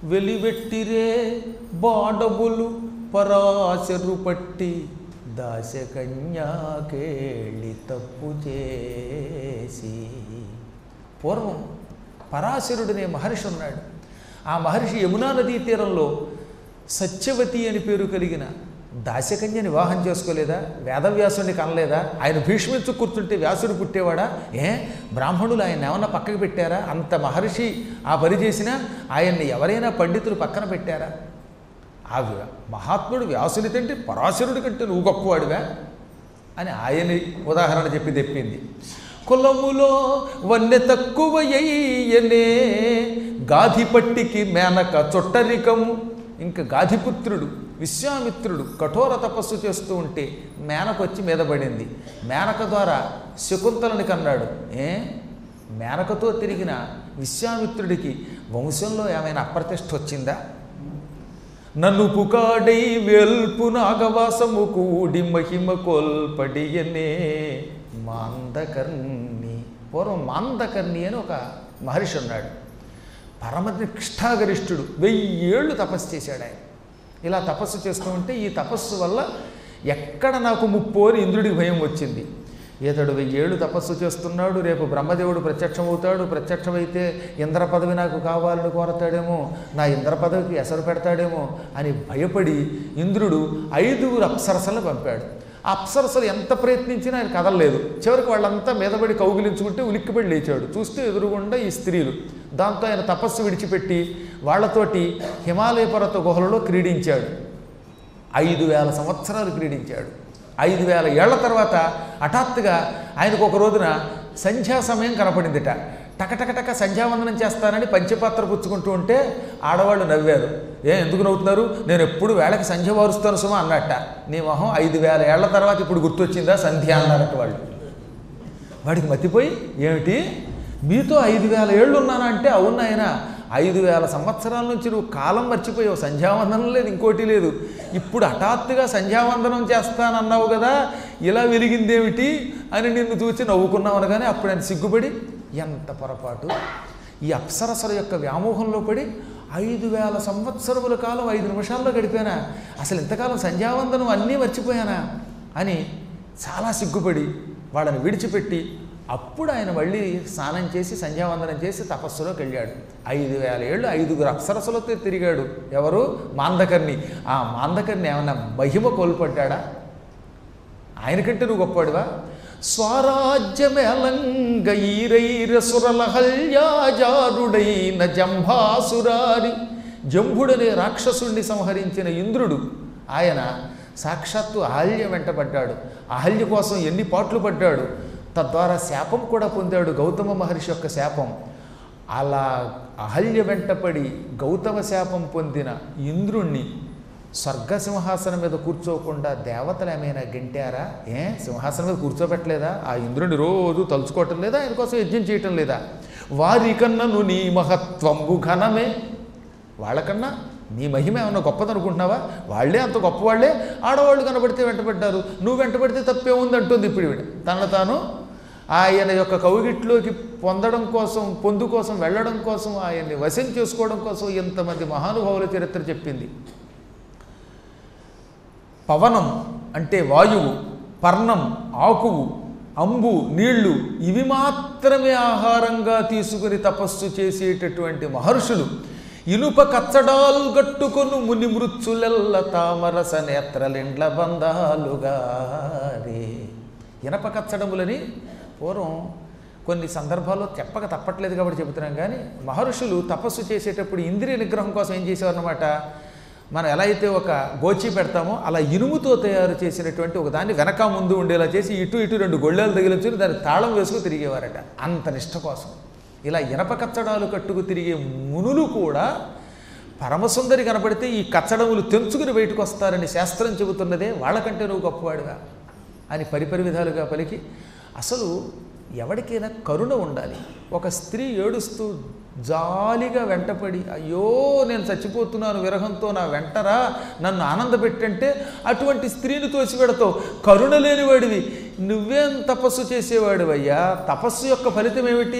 వెలివెట్టిరే బాడబులు పరాశరు పట్టి దాశకన్యాకేళి తప్పు చేసి పూర్వం పరాశరుడనే మహర్షి ఉన్నాడు ఆ మహర్షి యమునా నదీ తీరంలో సత్యవతి అని పేరు కలిగిన దాశకన్యని వివాహం చేసుకోలేదా వేదవ్యాసుని కనలేదా ఆయన భీష్మించు కూర్చుంటే వ్యాసుడు పుట్టేవాడా ఏ బ్రాహ్మణులు ఆయన ఏమన్నా పక్కకు పెట్టారా అంత మహర్షి ఆ పని చేసినా ఆయన్ని ఎవరైనా పండితులు పక్కన పెట్టారా ఆ వ్య- మహాత్ముడు వ్యాసుని తంటే పరాశరుడి కంటే నువ్వు గొప్పవాడివా అని ఆయని ఉదాహరణ చెప్పి తెప్పింది కులములో వన్నె తక్కువయ్యనే గాధిపట్టికి మేనక చుట్టరికము ఇంకా గాధిపుత్రుడు విశ్వామిత్రుడు కఠోర తపస్సు చేస్తూ ఉంటే మేనకొచ్చి మీద పడింది మేనక ద్వారా శకుంతలని కన్నాడు ఏ మేనకతో తిరిగిన విశ్వామిత్రుడికి వంశంలో ఏమైనా అప్రతిష్ఠ వచ్చిందా నన్ను పుకాడై వెల్పు నాగవాసము కూడి మహిమ కోల్పడియనే మాందకర్ణి పూర్వం మాందకర్ణి అని ఒక మహర్షి ఉన్నాడు పరమ నిష్ఠాగరిష్ఠుడు వెయ్యి ఏళ్ళు తపస్సు చేశాడు ఆయన ఇలా తపస్సు చేస్తూ ఉంటే ఈ తపస్సు వల్ల ఎక్కడ నాకు ముప్పు అని ఇంద్రుడికి భయం వచ్చింది ఇతడు వెయ్యేళ్ళు తపస్సు చేస్తున్నాడు రేపు బ్రహ్మదేవుడు ప్రత్యక్షమవుతాడు ప్రత్యక్షమైతే ఇంద్ర పదవి నాకు కావాలని కోరతాడేమో నా ఇంద్ర పదవికి ఎసరు పెడతాడేమో అని భయపడి ఇంద్రుడు ఐదుగురు అప్సరసలను పంపాడు ఆ అప్సరసలు ఎంత ప్రయత్నించినా ఆయన కదలలేదు చివరికి వాళ్ళంతా మీదపడి కౌగిలించుకుంటే ఉలిక్కిపడి లేచాడు చూస్తే ఎదురుగుండా ఈ స్త్రీలు దాంతో ఆయన తపస్సు విడిచిపెట్టి వాళ్ళతోటి హిమాలయ పర్వత గుహలలో క్రీడించాడు ఐదు వేల సంవత్సరాలు క్రీడించాడు ఐదు వేల ఏళ్ల తర్వాత హఠాత్తుగా ఆయనకు ఒక రోజున సంధ్యా సమయం కనపడిందిట టకటకటక సంధ్యావందనం చేస్తానని పంచపాత్ర పుచ్చుకుంటూ ఉంటే ఆడవాళ్ళు నవ్వారు ఏ ఎందుకు నవ్వుతున్నారు నేను ఎప్పుడు వేళకి సంధ్య వారుస్తాను సుమా అన్నట్ట నీ మొహం ఐదు వేల ఏళ్ల తర్వాత ఇప్పుడు గుర్తొచ్చిందా సంధ్య అన్నారట వాళ్ళు వాడికి మతిపోయి ఏమిటి మీతో ఐదు వేల ఏళ్ళు ఉన్నానా అంటే అవును ఆయన ఐదు వేల సంవత్సరాల నుంచి నువ్వు కాలం మర్చిపోయావు సంధ్యావందనం లేదు ఇంకోటి లేదు ఇప్పుడు హఠాత్తుగా సంధ్యావందనం చేస్తానన్నావు కదా ఇలా వెలిగిందేమిటి అని నిన్ను చూచి నవ్వుకున్నావు అనగానే అప్పుడు ఆయన సిగ్గుపడి ఎంత పొరపాటు ఈ అప్సరసల యొక్క వ్యామోహంలో పడి ఐదు వేల సంవత్సరముల కాలం ఐదు నిమిషాల్లో గడిపానా అసలు ఇంతకాలం సంధ్యావందనం అన్నీ మర్చిపోయానా అని చాలా సిగ్గుపడి వాళ్ళని విడిచిపెట్టి అప్పుడు ఆయన మళ్ళీ స్నానం చేసి సంధ్యావందనం చేసి తపస్సులోకి వెళ్ళాడు ఐదు వేల ఏళ్ళు ఐదుగురు అప్సరసలతో తిరిగాడు ఎవరు మాందకర్ణి ఆ మాందకర్ణి ఏమన్నా మహిమ కోల్పడ్డా ఆయనకంటే నువ్వు గొప్పవాడివా స్వరాజ్యమేలంగ ఈరైరసురలహల్యాజారుడైన జంభాసురారి జంభుడనే రాక్షసుణ్ణి సంహరించిన ఇంద్రుడు ఆయన సాక్షాత్తు అహల్య వెంటబడ్డాడు అహల్య కోసం ఎన్ని పాట్లు పడ్డాడు తద్వారా శాపం కూడా పొందాడు గౌతమ మహర్షి యొక్క శాపం అలా అహల్య వెంటపడి గౌతమ శాపం పొందిన ఇంద్రుణ్ణి స్వర్గ సింహాసనం మీద కూర్చోకుండా దేవతలు ఏమైనా గెంటారా ఏ సింహాసనం మీద కూర్చోబెట్టలేదా ఆ ఇంద్రుని రోజు తలుచుకోవటం లేదా ఆయన కోసం యజ్ఞం చేయటం లేదా వారికన్నా నువ్వు నీ మహత్వంబు ఘనమే వాళ్ళకన్నా నీ మహిమ ఏమన్నా గొప్పదనుకుంటున్నావా వాళ్ళే అంత గొప్పవాళ్లే ఆడవాళ్ళు కనబడితే వెంటబడ్డారు నువ్వు వెంటబడితే తప్పేముంది అంటుంది ఇప్పుడు ఈవిడ తనను తాను ఆయన యొక్క కౌగిట్లోకి పొందడం కోసం పొందు కోసం వెళ్ళడం కోసం ఆయన్ని వశం చేసుకోవడం కోసం ఎంతమంది మహానుభావుల చరిత్ర చెప్పింది పవనం అంటే వాయువు పర్ణం ఆకువు అంబు నీళ్లు ఇవి మాత్రమే ఆహారంగా తీసుకుని తపస్సు చేసేటటువంటి మహర్షులు ఇనుప కచ్చడాలు గట్టుకొను ముని మృత్యులెల్ల తామరస నేత్రలిండ్ల బంధాలుగా రే ఇనప కచ్చడములని పూర్వం కొన్ని సందర్భాల్లో చెప్పక తప్పట్లేదు కాబట్టి చెబుతున్నాం కానీ మహర్షులు తపస్సు చేసేటప్పుడు ఇంద్రియ నిగ్రహం కోసం ఏం చేసేవారన్నమాట మనం ఎలా అయితే ఒక గోచి పెడతామో అలా ఇనుముతో తయారు చేసినటువంటి ఒక దాన్ని వెనక ముందు ఉండేలా చేసి ఇటు ఇటు రెండు గొళ్ళెలు తగిలించుని దాన్ని తాళం వేసుకు తిరిగేవారట అంత నిష్ట కోసం ఇలా ఇనప కచ్చడాలు కట్టుకు తిరిగే మునులు కూడా పరమసుందరి కనపడితే ఈ కచ్చడములు తెంచుకుని బయటకు వస్తారని శాస్త్రం చెబుతున్నదే వాళ్ళకంటే నువ్వు గొప్పవాడిగా అని పరిపరి విధాలుగా పలికి అసలు ఎవరికైనా కరుణ ఉండాలి ఒక స్త్రీ ఏడుస్తూ జాలిగా వెంటపడి అయ్యో నేను చచ్చిపోతున్నాను విరహంతో నా వెంటరా నన్ను ఆనందపెట్టంటే అటువంటి స్త్రీని తోసిపెడతావు కరుణ లేనివాడివి నువ్వేం తపస్సు చేసేవాడివయ్యా తపస్సు యొక్క ఫలితం ఏమిటి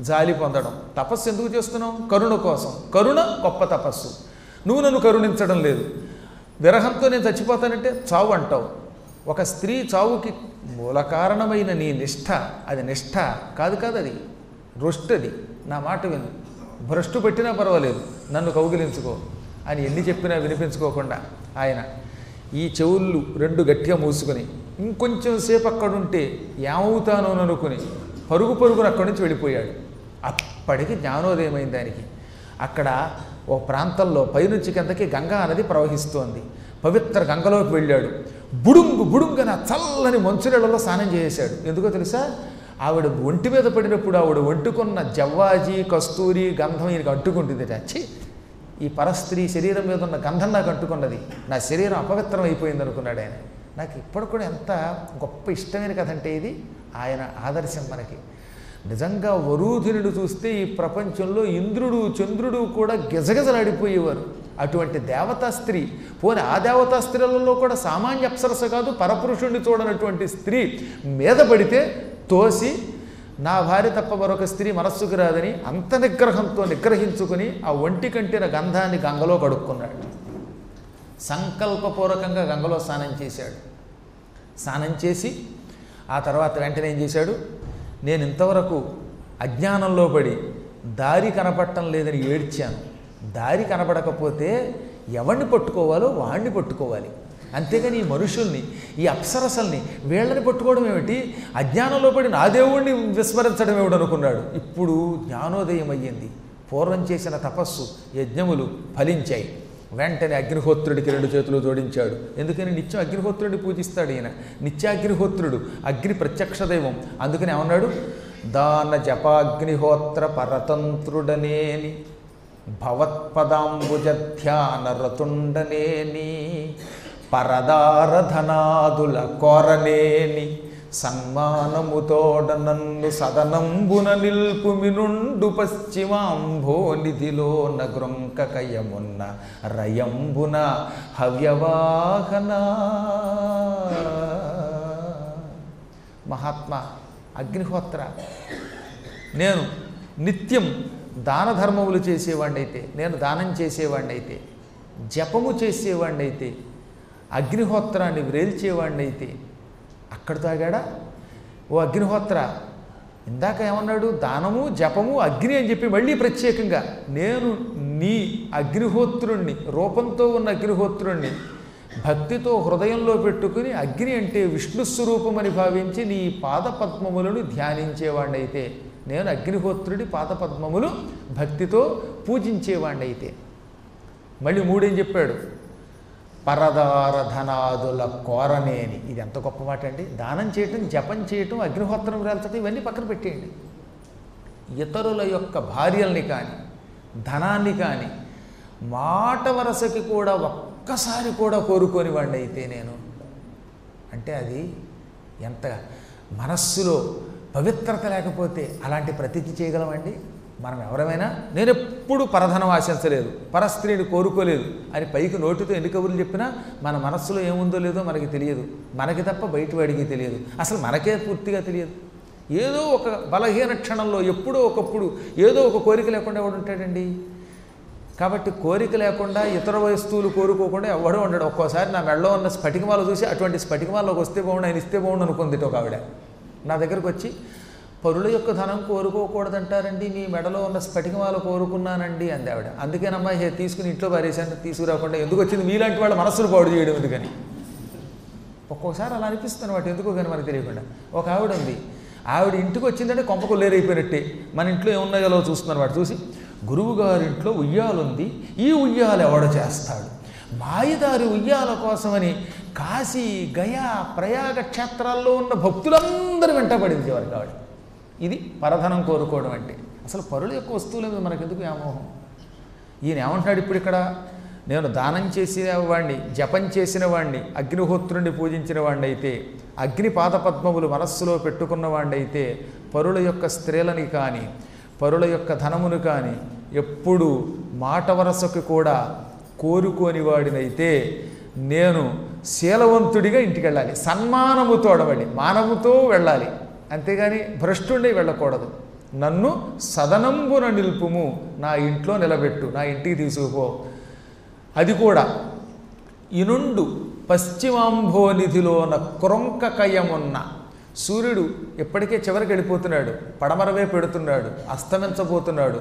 జాలి పొందడం తపస్సు ఎందుకు చేస్తున్నావు కరుణ కోసం కరుణ గొప్ప తపస్సు నువ్వు నన్ను కరుణించడం లేదు విరహంతో నేను చచ్చిపోతానంటే చావు అంటావు ఒక స్త్రీ చావుకి మూల కారణమైన నీ నిష్ఠ అది నిష్ఠ కాదు కాదు అది రొష్టది నా మాట విను భ్రష్టు పెట్టినా పర్వాలేదు నన్ను కౌగిలించుకో అని ఎన్ని చెప్పినా వినిపించుకోకుండా ఆయన ఈ చెవుళ్ళు రెండు గట్టిగా మూసుకొని ఇంకొంచెం సేపు అక్కడుంటే ఏమవుతానో అనుకుని పరుగు పరుగున అక్కడి నుంచి వెళ్ళిపోయాడు అప్పటికి జ్ఞానోదయమైంది దానికి అక్కడ ఓ ప్రాంతంలో పైనుంచి కిందకి గంగా నది ప్రవహిస్తోంది పవిత్ర గంగలోకి వెళ్ళాడు బుడుంగు బుడుంగన చల్లని మంచునీళ్ళలో స్నానం చేసేశాడు ఎందుకో తెలుసా ఆవిడ ఒంటి మీద పడినప్పుడు ఆవిడ ఒంటుకున్న జవ్వాజీ కస్తూరి గంధం ఈయనకి అంటుకుంటుంది ఛీ ఈ పరస్త్రీ శరీరం మీద ఉన్న గంధం నాకు అంటుకున్నది నా శరీరం అపవిత్రం అయిపోయింది అనుకున్నాడు ఆయన నాకు ఇప్పుడు కూడా ఎంత గొప్ప ఇష్టమైన కథ అంటే ఇది ఆయన ఆదర్శం మనకి నిజంగా వరూధినుడు చూస్తే ఈ ప్రపంచంలో ఇంద్రుడు చంద్రుడు కూడా గిజగిజలాడిపోయేవారు అటువంటి దేవతా స్త్రీ పోనీ ఆ దేవతా స్త్రీలలో కూడా సామాన్య అప్సరస కాదు పరపురుషుణ్ణి చూడనటువంటి స్త్రీ మీద పడితే తోసి నా భార్య తప్ప మరొక స్త్రీ మనస్సుకు రాదని అంత నిగ్రహంతో నిగ్రహించుకుని ఆ ఒంటి కంటిన గంధాన్ని గంగలో కడుక్కున్నాడు సంకల్పపూర్వకంగా గంగలో స్నానం చేశాడు స్నానం చేసి ఆ తర్వాత వెంటనే ఏం చేశాడు నేను ఇంతవరకు అజ్ఞానంలో పడి దారి కనపడటం లేదని ఏడ్చాను దారి కనపడకపోతే ఎవరిని పట్టుకోవాలో వాణ్ణి పట్టుకోవాలి అంతేగాని ఈ మనుషుల్ని ఈ అప్సరసల్ని వీళ్ళని పట్టుకోవడం ఏమిటి అజ్ఞానంలో పడి నా దేవుణ్ణి విస్మరించడం ఏమిటి అనుకున్నాడు ఇప్పుడు జ్ఞానోదయం అయ్యింది పూర్వం చేసిన తపస్సు యజ్ఞములు ఫలించాయి వెంటనే అగ్నిహోత్రుడికి రెండు చేతులు జోడించాడు ఎందుకని నిత్యం అగ్నిహోత్రుడిని పూజిస్తాడు ఈయన నిత్యాగ్నిహోత్రుడు అగ్ని ప్రత్యక్ష దైవం అందుకని ఏమన్నాడు దాన జపాగ్నిహోత్ర పరతంత్రుడనేని భవత్పదాంబుజ ధ్యాన రతుండనేని పరదారధనాదుల కోరనేని సన్మానముతోడ నన్ను సదనంబున నిల్పుమినుండు పశ్చిమాంభోనిధిలో నగృంకకయమున్న రయంబున హవ్యవాహన మహాత్మా అగ్నిహోత్ర నేను నిత్యం దాన ధర్మములు చేసేవాడినైతే నేను దానం చేసేవాడినైతే జపము చేసేవాడినైతే అగ్నిహోత్రాన్ని వ్రేల్చేవాడినైతే అక్కడ తాగాడా ఓ అగ్నిహోత్ర ఇందాక ఏమన్నాడు దానము జపము అగ్ని అని చెప్పి మళ్ళీ ప్రత్యేకంగా నేను నీ అగ్నిహోత్రుణ్ణి రూపంతో ఉన్న అగ్నిహోత్రుణ్ణి భక్తితో హృదయంలో పెట్టుకుని అగ్ని అంటే విష్ణు స్వరూపమని భావించి నీ పాదపద్మములను ధ్యానించేవాడినైతే నేను అగ్నిహోత్రుడి పాదపద్మములు భక్తితో పూజించేవాడినైతే మళ్ళీ మూడేం చెప్పాడు పరదారధనాదుల కోరనేని ఇది ఎంత గొప్ప మాట అండి దానం చేయటం జపం చేయటం అగ్నిహోత్రం వేల్చడం ఇవన్నీ పక్కన పెట్టేయండి ఇతరుల యొక్క భార్యల్ని కానీ ధనాన్ని కానీ మాట వరసకి కూడా ఒక్కసారి కూడా కోరుకోని వాడిని అయితే నేను అంటే అది ఎంత మనస్సులో పవిత్రత లేకపోతే అలాంటి ప్రతిజ్ఞ చేయగలమండి మనం ఎవరమైనా నేను ఎప్పుడు పరధనం ఆశించలేదు పరస్త్రీని కోరుకోలేదు అని పైకి నోటితో ఎన్ని కబుర్లు చెప్పినా మన మనస్సులో ఏముందో లేదో మనకి తెలియదు మనకి తప్ప బయట వాడికి తెలియదు అసలు మనకే పూర్తిగా తెలియదు ఏదో ఒక బలహీన క్షణంలో ఎప్పుడో ఒకప్పుడు ఏదో ఒక కోరిక లేకుండా ఎవడు ఉంటాడండి కాబట్టి కోరిక లేకుండా ఇతర వస్తువులు కోరుకోకుండా ఎవడో ఉండడు ఒక్కోసారి నా మెడలో ఉన్న స్ఫటికమాల చూసి అటువంటి స్ఫటికమాలకు వస్తే బాగుండు ఆయన ఇస్తే బాగుండు అనుకుంది ఒక ఆవిడ నా దగ్గరకు వచ్చి పరుల యొక్క ధనం కోరుకోకూడదంటారండి మీ మెడలో ఉన్న స్ఫటికమాల కోరుకున్నానండి అంది ఆవిడ అందుకేనమ్మా హే తీసుకుని ఇంట్లో పారేసాను తీసుకురాకుండా ఎందుకు వచ్చింది మీలాంటి వాళ్ళ మనస్సును పాడు చేయడం ఎందుకని ఒక్కొక్కసారి అలా అనిపిస్తుంది వాటి ఎందుకో కానీ మనకు తెలియకుండా ఒక ఆవిడ ఉంది ఆవిడ ఇంటికి వచ్చిందంటే కొంప కొల్లేరైపోయినట్టే మన ఇంట్లో ఏమున్నాయో చూస్తున్నారు వాడు చూసి గురువుగారింట్లో ఉయ్యాలుంది ఈ ఉయ్యాలు ఎవడ చేస్తాడు మాయదారి ఉయ్యాల కోసమని కాశీ గయా ప్రయాగ క్షేత్రాల్లో ఉన్న భక్తులందరూ వెంటబడింది చివరికి ఆవిడ ఇది పరధనం కోరుకోవడం అంటే అసలు పరుల యొక్క వస్తువుల మీద మనకెందుకు వ్యామోహం ఈయన ఏమంటున్నాడు ఇప్పుడు ఇక్కడ నేను దానం చేసిన వాడిని జపం చేసిన వాడిని అగ్నిహోత్రుణ్ణి పూజించిన వాడిని అయితే అగ్ని పాదపద్మములు మనస్సులో పెట్టుకున్న వాడినైతే పరుల యొక్క స్త్రీలని కానీ పరుల యొక్క ధనమును కానీ ఎప్పుడు మాట వరసకు కూడా కోరుకోని వాడినైతే నేను శీలవంతుడిగా ఇంటికి వెళ్ళాలి సన్మానము తోడబడి మానవుతో వెళ్ళాలి అంతేగాని భ్రష్టుండి వెళ్ళకూడదు నన్ను సదనంబున నిలుపుము నా ఇంట్లో నిలబెట్టు నా ఇంటికి తీసుకుపో అది కూడా ఇనుండు పశ్చిమాంభోనిధిలోన క్రొంకకయమున్న సూర్యుడు ఇప్పటికే చివరికి వెళ్ళిపోతున్నాడు పడమరవే పెడుతున్నాడు అస్తమించబోతున్నాడు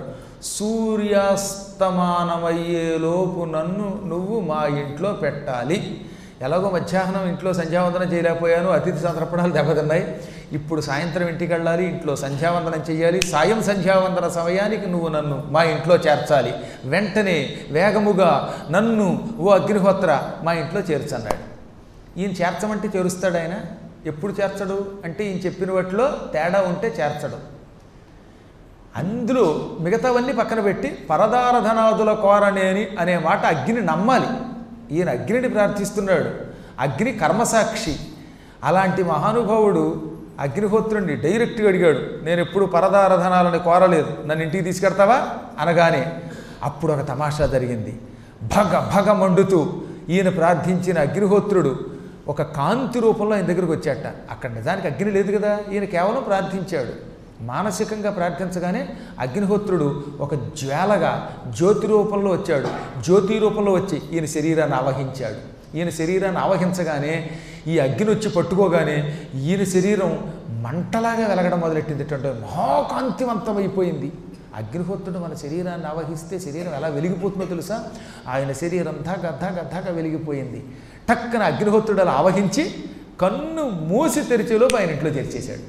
సూర్యాస్తమానమయ్యేలోపు నన్ను నువ్వు మా ఇంట్లో పెట్టాలి ఎలాగో మధ్యాహ్నం ఇంట్లో సంధ్యావందనం చేయలేకపోయాను అతిథి సంతర్పణాలు దెబ్బతిన్నాయి ఇప్పుడు సాయంత్రం ఇంటికి వెళ్ళాలి ఇంట్లో సంధ్యావందనం చేయాలి సాయం సంధ్యావందన సమయానికి నువ్వు నన్ను మా ఇంట్లో చేర్చాలి వెంటనే వేగముగా నన్ను ఓ అగ్నిహోత్ర మా ఇంట్లో చేర్చన్నాడు ఈయన చేర్చమంటే చేరుస్తాడు ఆయన ఎప్పుడు చేర్చడు అంటే ఈయన చెప్పిన వాటిలో తేడా ఉంటే చేర్చడు అందులో మిగతావన్నీ పక్కన పెట్టి పరదారధనాదుల కోరనేని అనే మాట అగ్ని నమ్మాలి ఈయన అగ్నిని ప్రార్థిస్తున్నాడు అగ్ని కర్మసాక్షి అలాంటి మహానుభావుడు అగ్నిహోత్రుడిని డైరెక్ట్గా అడిగాడు నేను ఎప్పుడు పరదారధనాలని కోరలేదు నన్ను ఇంటికి తీసుకెడతావా అనగానే అప్పుడు ఒక తమాషా జరిగింది భగ భగ మండుతూ ఈయన ప్రార్థించిన అగ్నిహోత్రుడు ఒక కాంతి రూపంలో ఆయన దగ్గరికి వచ్చాట అక్కడ నిజానికి అగ్ని లేదు కదా ఈయన కేవలం ప్రార్థించాడు మానసికంగా ప్రార్థించగానే అగ్నిహోత్రుడు ఒక జ్వాలగా జ్యోతి రూపంలో వచ్చాడు జ్యోతి రూపంలో వచ్చి ఈయన శరీరాన్ని ఆవహించాడు ఈయన శరీరాన్ని ఆవహించగానే ఈ అగ్ని వచ్చి పట్టుకోగానే ఈయన శరీరం మంటలాగా వెలగడం మొదలెట్టింది అంటే మహాకాంతివంతమైపోయింది అగ్నిహోత్రుడు మన శరీరాన్ని ఆవహిస్తే శరీరం ఎలా వెలిగిపోతుందో తెలుసా ఆయన శరీరం ధాగ ధాగ ధాగ వెలిగిపోయింది టక్కన అగ్నిహోత్రుడు అలా ఆవహించి కన్ను మూసి తెరిచేలోపు ఆయన ఇంట్లో తెరిచేశాడు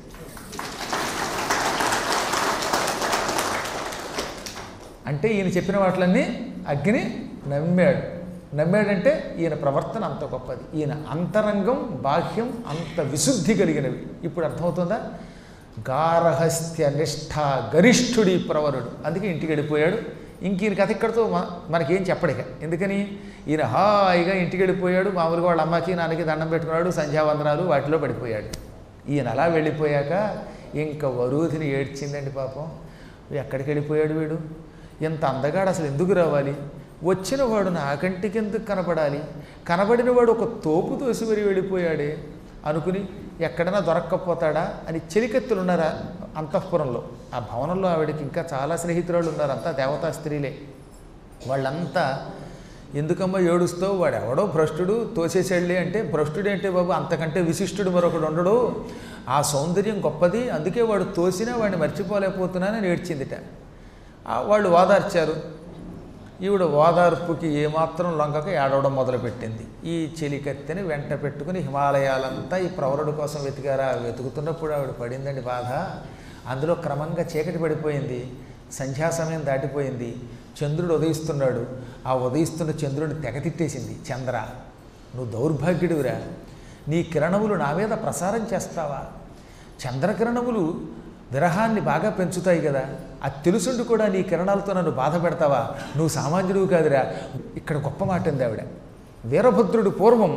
అంటే ఈయన చెప్పిన వాటిలన్నీ అగ్ని నమ్మాడు నమ్మాడంటే ఈయన ప్రవర్తన అంత గొప్పది ఈయన అంతరంగం బాహ్యం అంత విశుద్ధి కలిగినవి ఇప్పుడు అర్థమవుతుందా గారహస్త్య నిష్ఠ గరిష్ఠుడి ప్రవరుడు అందుకే ఇంటికి వెళ్ళిపోయాడు ఇంక ఈయన కథ ఇక్కడితో మ- మనకేం చెప్పడిక ఎందుకని ఈయన హాయిగా ఇంటికి వెళ్ళిపోయాడు మామూలుగా వాళ్ళ అమ్మకి నాన్నకి దండం పెట్టుకున్నాడు సంధ్యావందనాలు వాటిలో పడిపోయాడు ఈయన అలా వెళ్ళిపోయాక ఇంకా వరూధిని ఏడ్చిందండి పాపం ఎక్కడికి వెళ్ళిపోయాడు వీడు ఇంత అందగాడు అసలు ఎందుకు రావాలి వచ్చిన వాడు నా కంటికి ఎందుకు కనపడాలి కనబడిన వాడు ఒక తోపు తోసి మరి వెళ్ళిపోయాడే అనుకుని ఎక్కడైనా దొరక్కపోతాడా అని చెలికెత్తులు ఉన్నారా అంతఃపురంలో ఆ భవనంలో ఆవిడకి ఇంకా చాలా స్నేహితురాళ్ళు ఉన్నారు అంతా దేవతా స్త్రీలే వాళ్ళంతా ఎందుకమ్మా ఏడుస్తావు వాడు ఎవడో భ్రష్టుడు తోసేసాడులే అంటే భ్రష్టుడు అంటే బాబు అంతకంటే విశిష్టుడు మరొకడు ఉండడు ఆ సౌందర్యం గొప్పది అందుకే వాడు తోసినా వాడిని మర్చిపోలేకపోతున్నానని ఏడ్చిందిట ఆ వాళ్ళు ఓదార్చారు ఈవిడ ఓదార్పుకి ఏమాత్రం లొంగక ఏడవడం మొదలుపెట్టింది ఈ చెలికత్తెని వెంట పెట్టుకుని హిమాలయాలంతా ఈ ప్రవరుడు కోసం వెతికారా వెతుకుతున్నప్పుడు ఆవిడ పడిందండి బాధ అందులో క్రమంగా చీకటి పడిపోయింది సంధ్యా సమయం దాటిపోయింది చంద్రుడు ఉదయిస్తున్నాడు ఆ ఉదయిస్తున్న చంద్రుడిని తెగతిట్టేసింది చంద్ర నువ్వు దౌర్భాగ్యుడివిరా నీ కిరణములు నా మీద ప్రసారం చేస్తావా చంద్రకిరణములు విరహాన్ని బాగా పెంచుతాయి కదా అది తెలుసుండి కూడా నీ కిరణాలతో నన్ను బాధ పెడతావా నువ్వు సామాన్యుడివి కాదురా ఇక్కడ గొప్ప మాట ఉంది ఆవిడ వీరభద్రుడు పూర్వం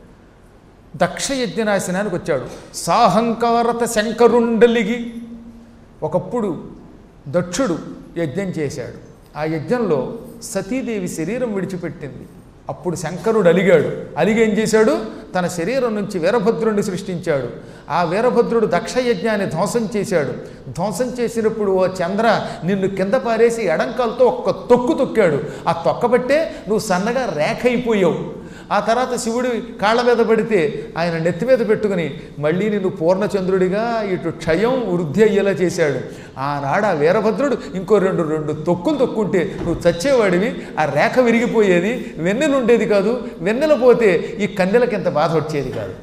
దక్ష యజ్ఞనాశనానికి వచ్చాడు సాహంకారత శంకరుండలిగి ఒకప్పుడు దక్షుడు యజ్ఞం చేశాడు ఆ యజ్ఞంలో సతీదేవి శరీరం విడిచిపెట్టింది అప్పుడు శంకరుడు అలిగాడు అలిగి ఏం చేశాడు తన శరీరం నుంచి వీరభద్రుడిని సృష్టించాడు ఆ వీరభద్రుడు దక్ష యజ్ఞాన్ని ధ్వంసం చేశాడు ధ్వంసం చేసినప్పుడు ఓ చంద్ర నిన్ను కింద పారేసి ఎడంకాలతో ఒక్క తొక్కు తొక్కాడు ఆ తొక్కబట్టే నువ్వు సన్నగా రేఖ అయిపోయావు ఆ తర్వాత శివుడి కాళ్ళ మీద పడితే ఆయన నెత్తి మీద పెట్టుకుని మళ్ళీ నిన్ను పూర్ణచంద్రుడిగా ఇటు క్షయం వృద్ధి అయ్యేలా చేశాడు ఆనాడు ఆ వీరభద్రుడు ఇంకో రెండు రెండు తొక్కులు తొక్కుంటే నువ్వు చచ్చేవాడివి ఆ రేఖ విరిగిపోయేది వెన్నెల ఉండేది కాదు వెన్నెల పోతే ఈ కన్నెలకి ఎంత బాధ వచ్చేది కాదు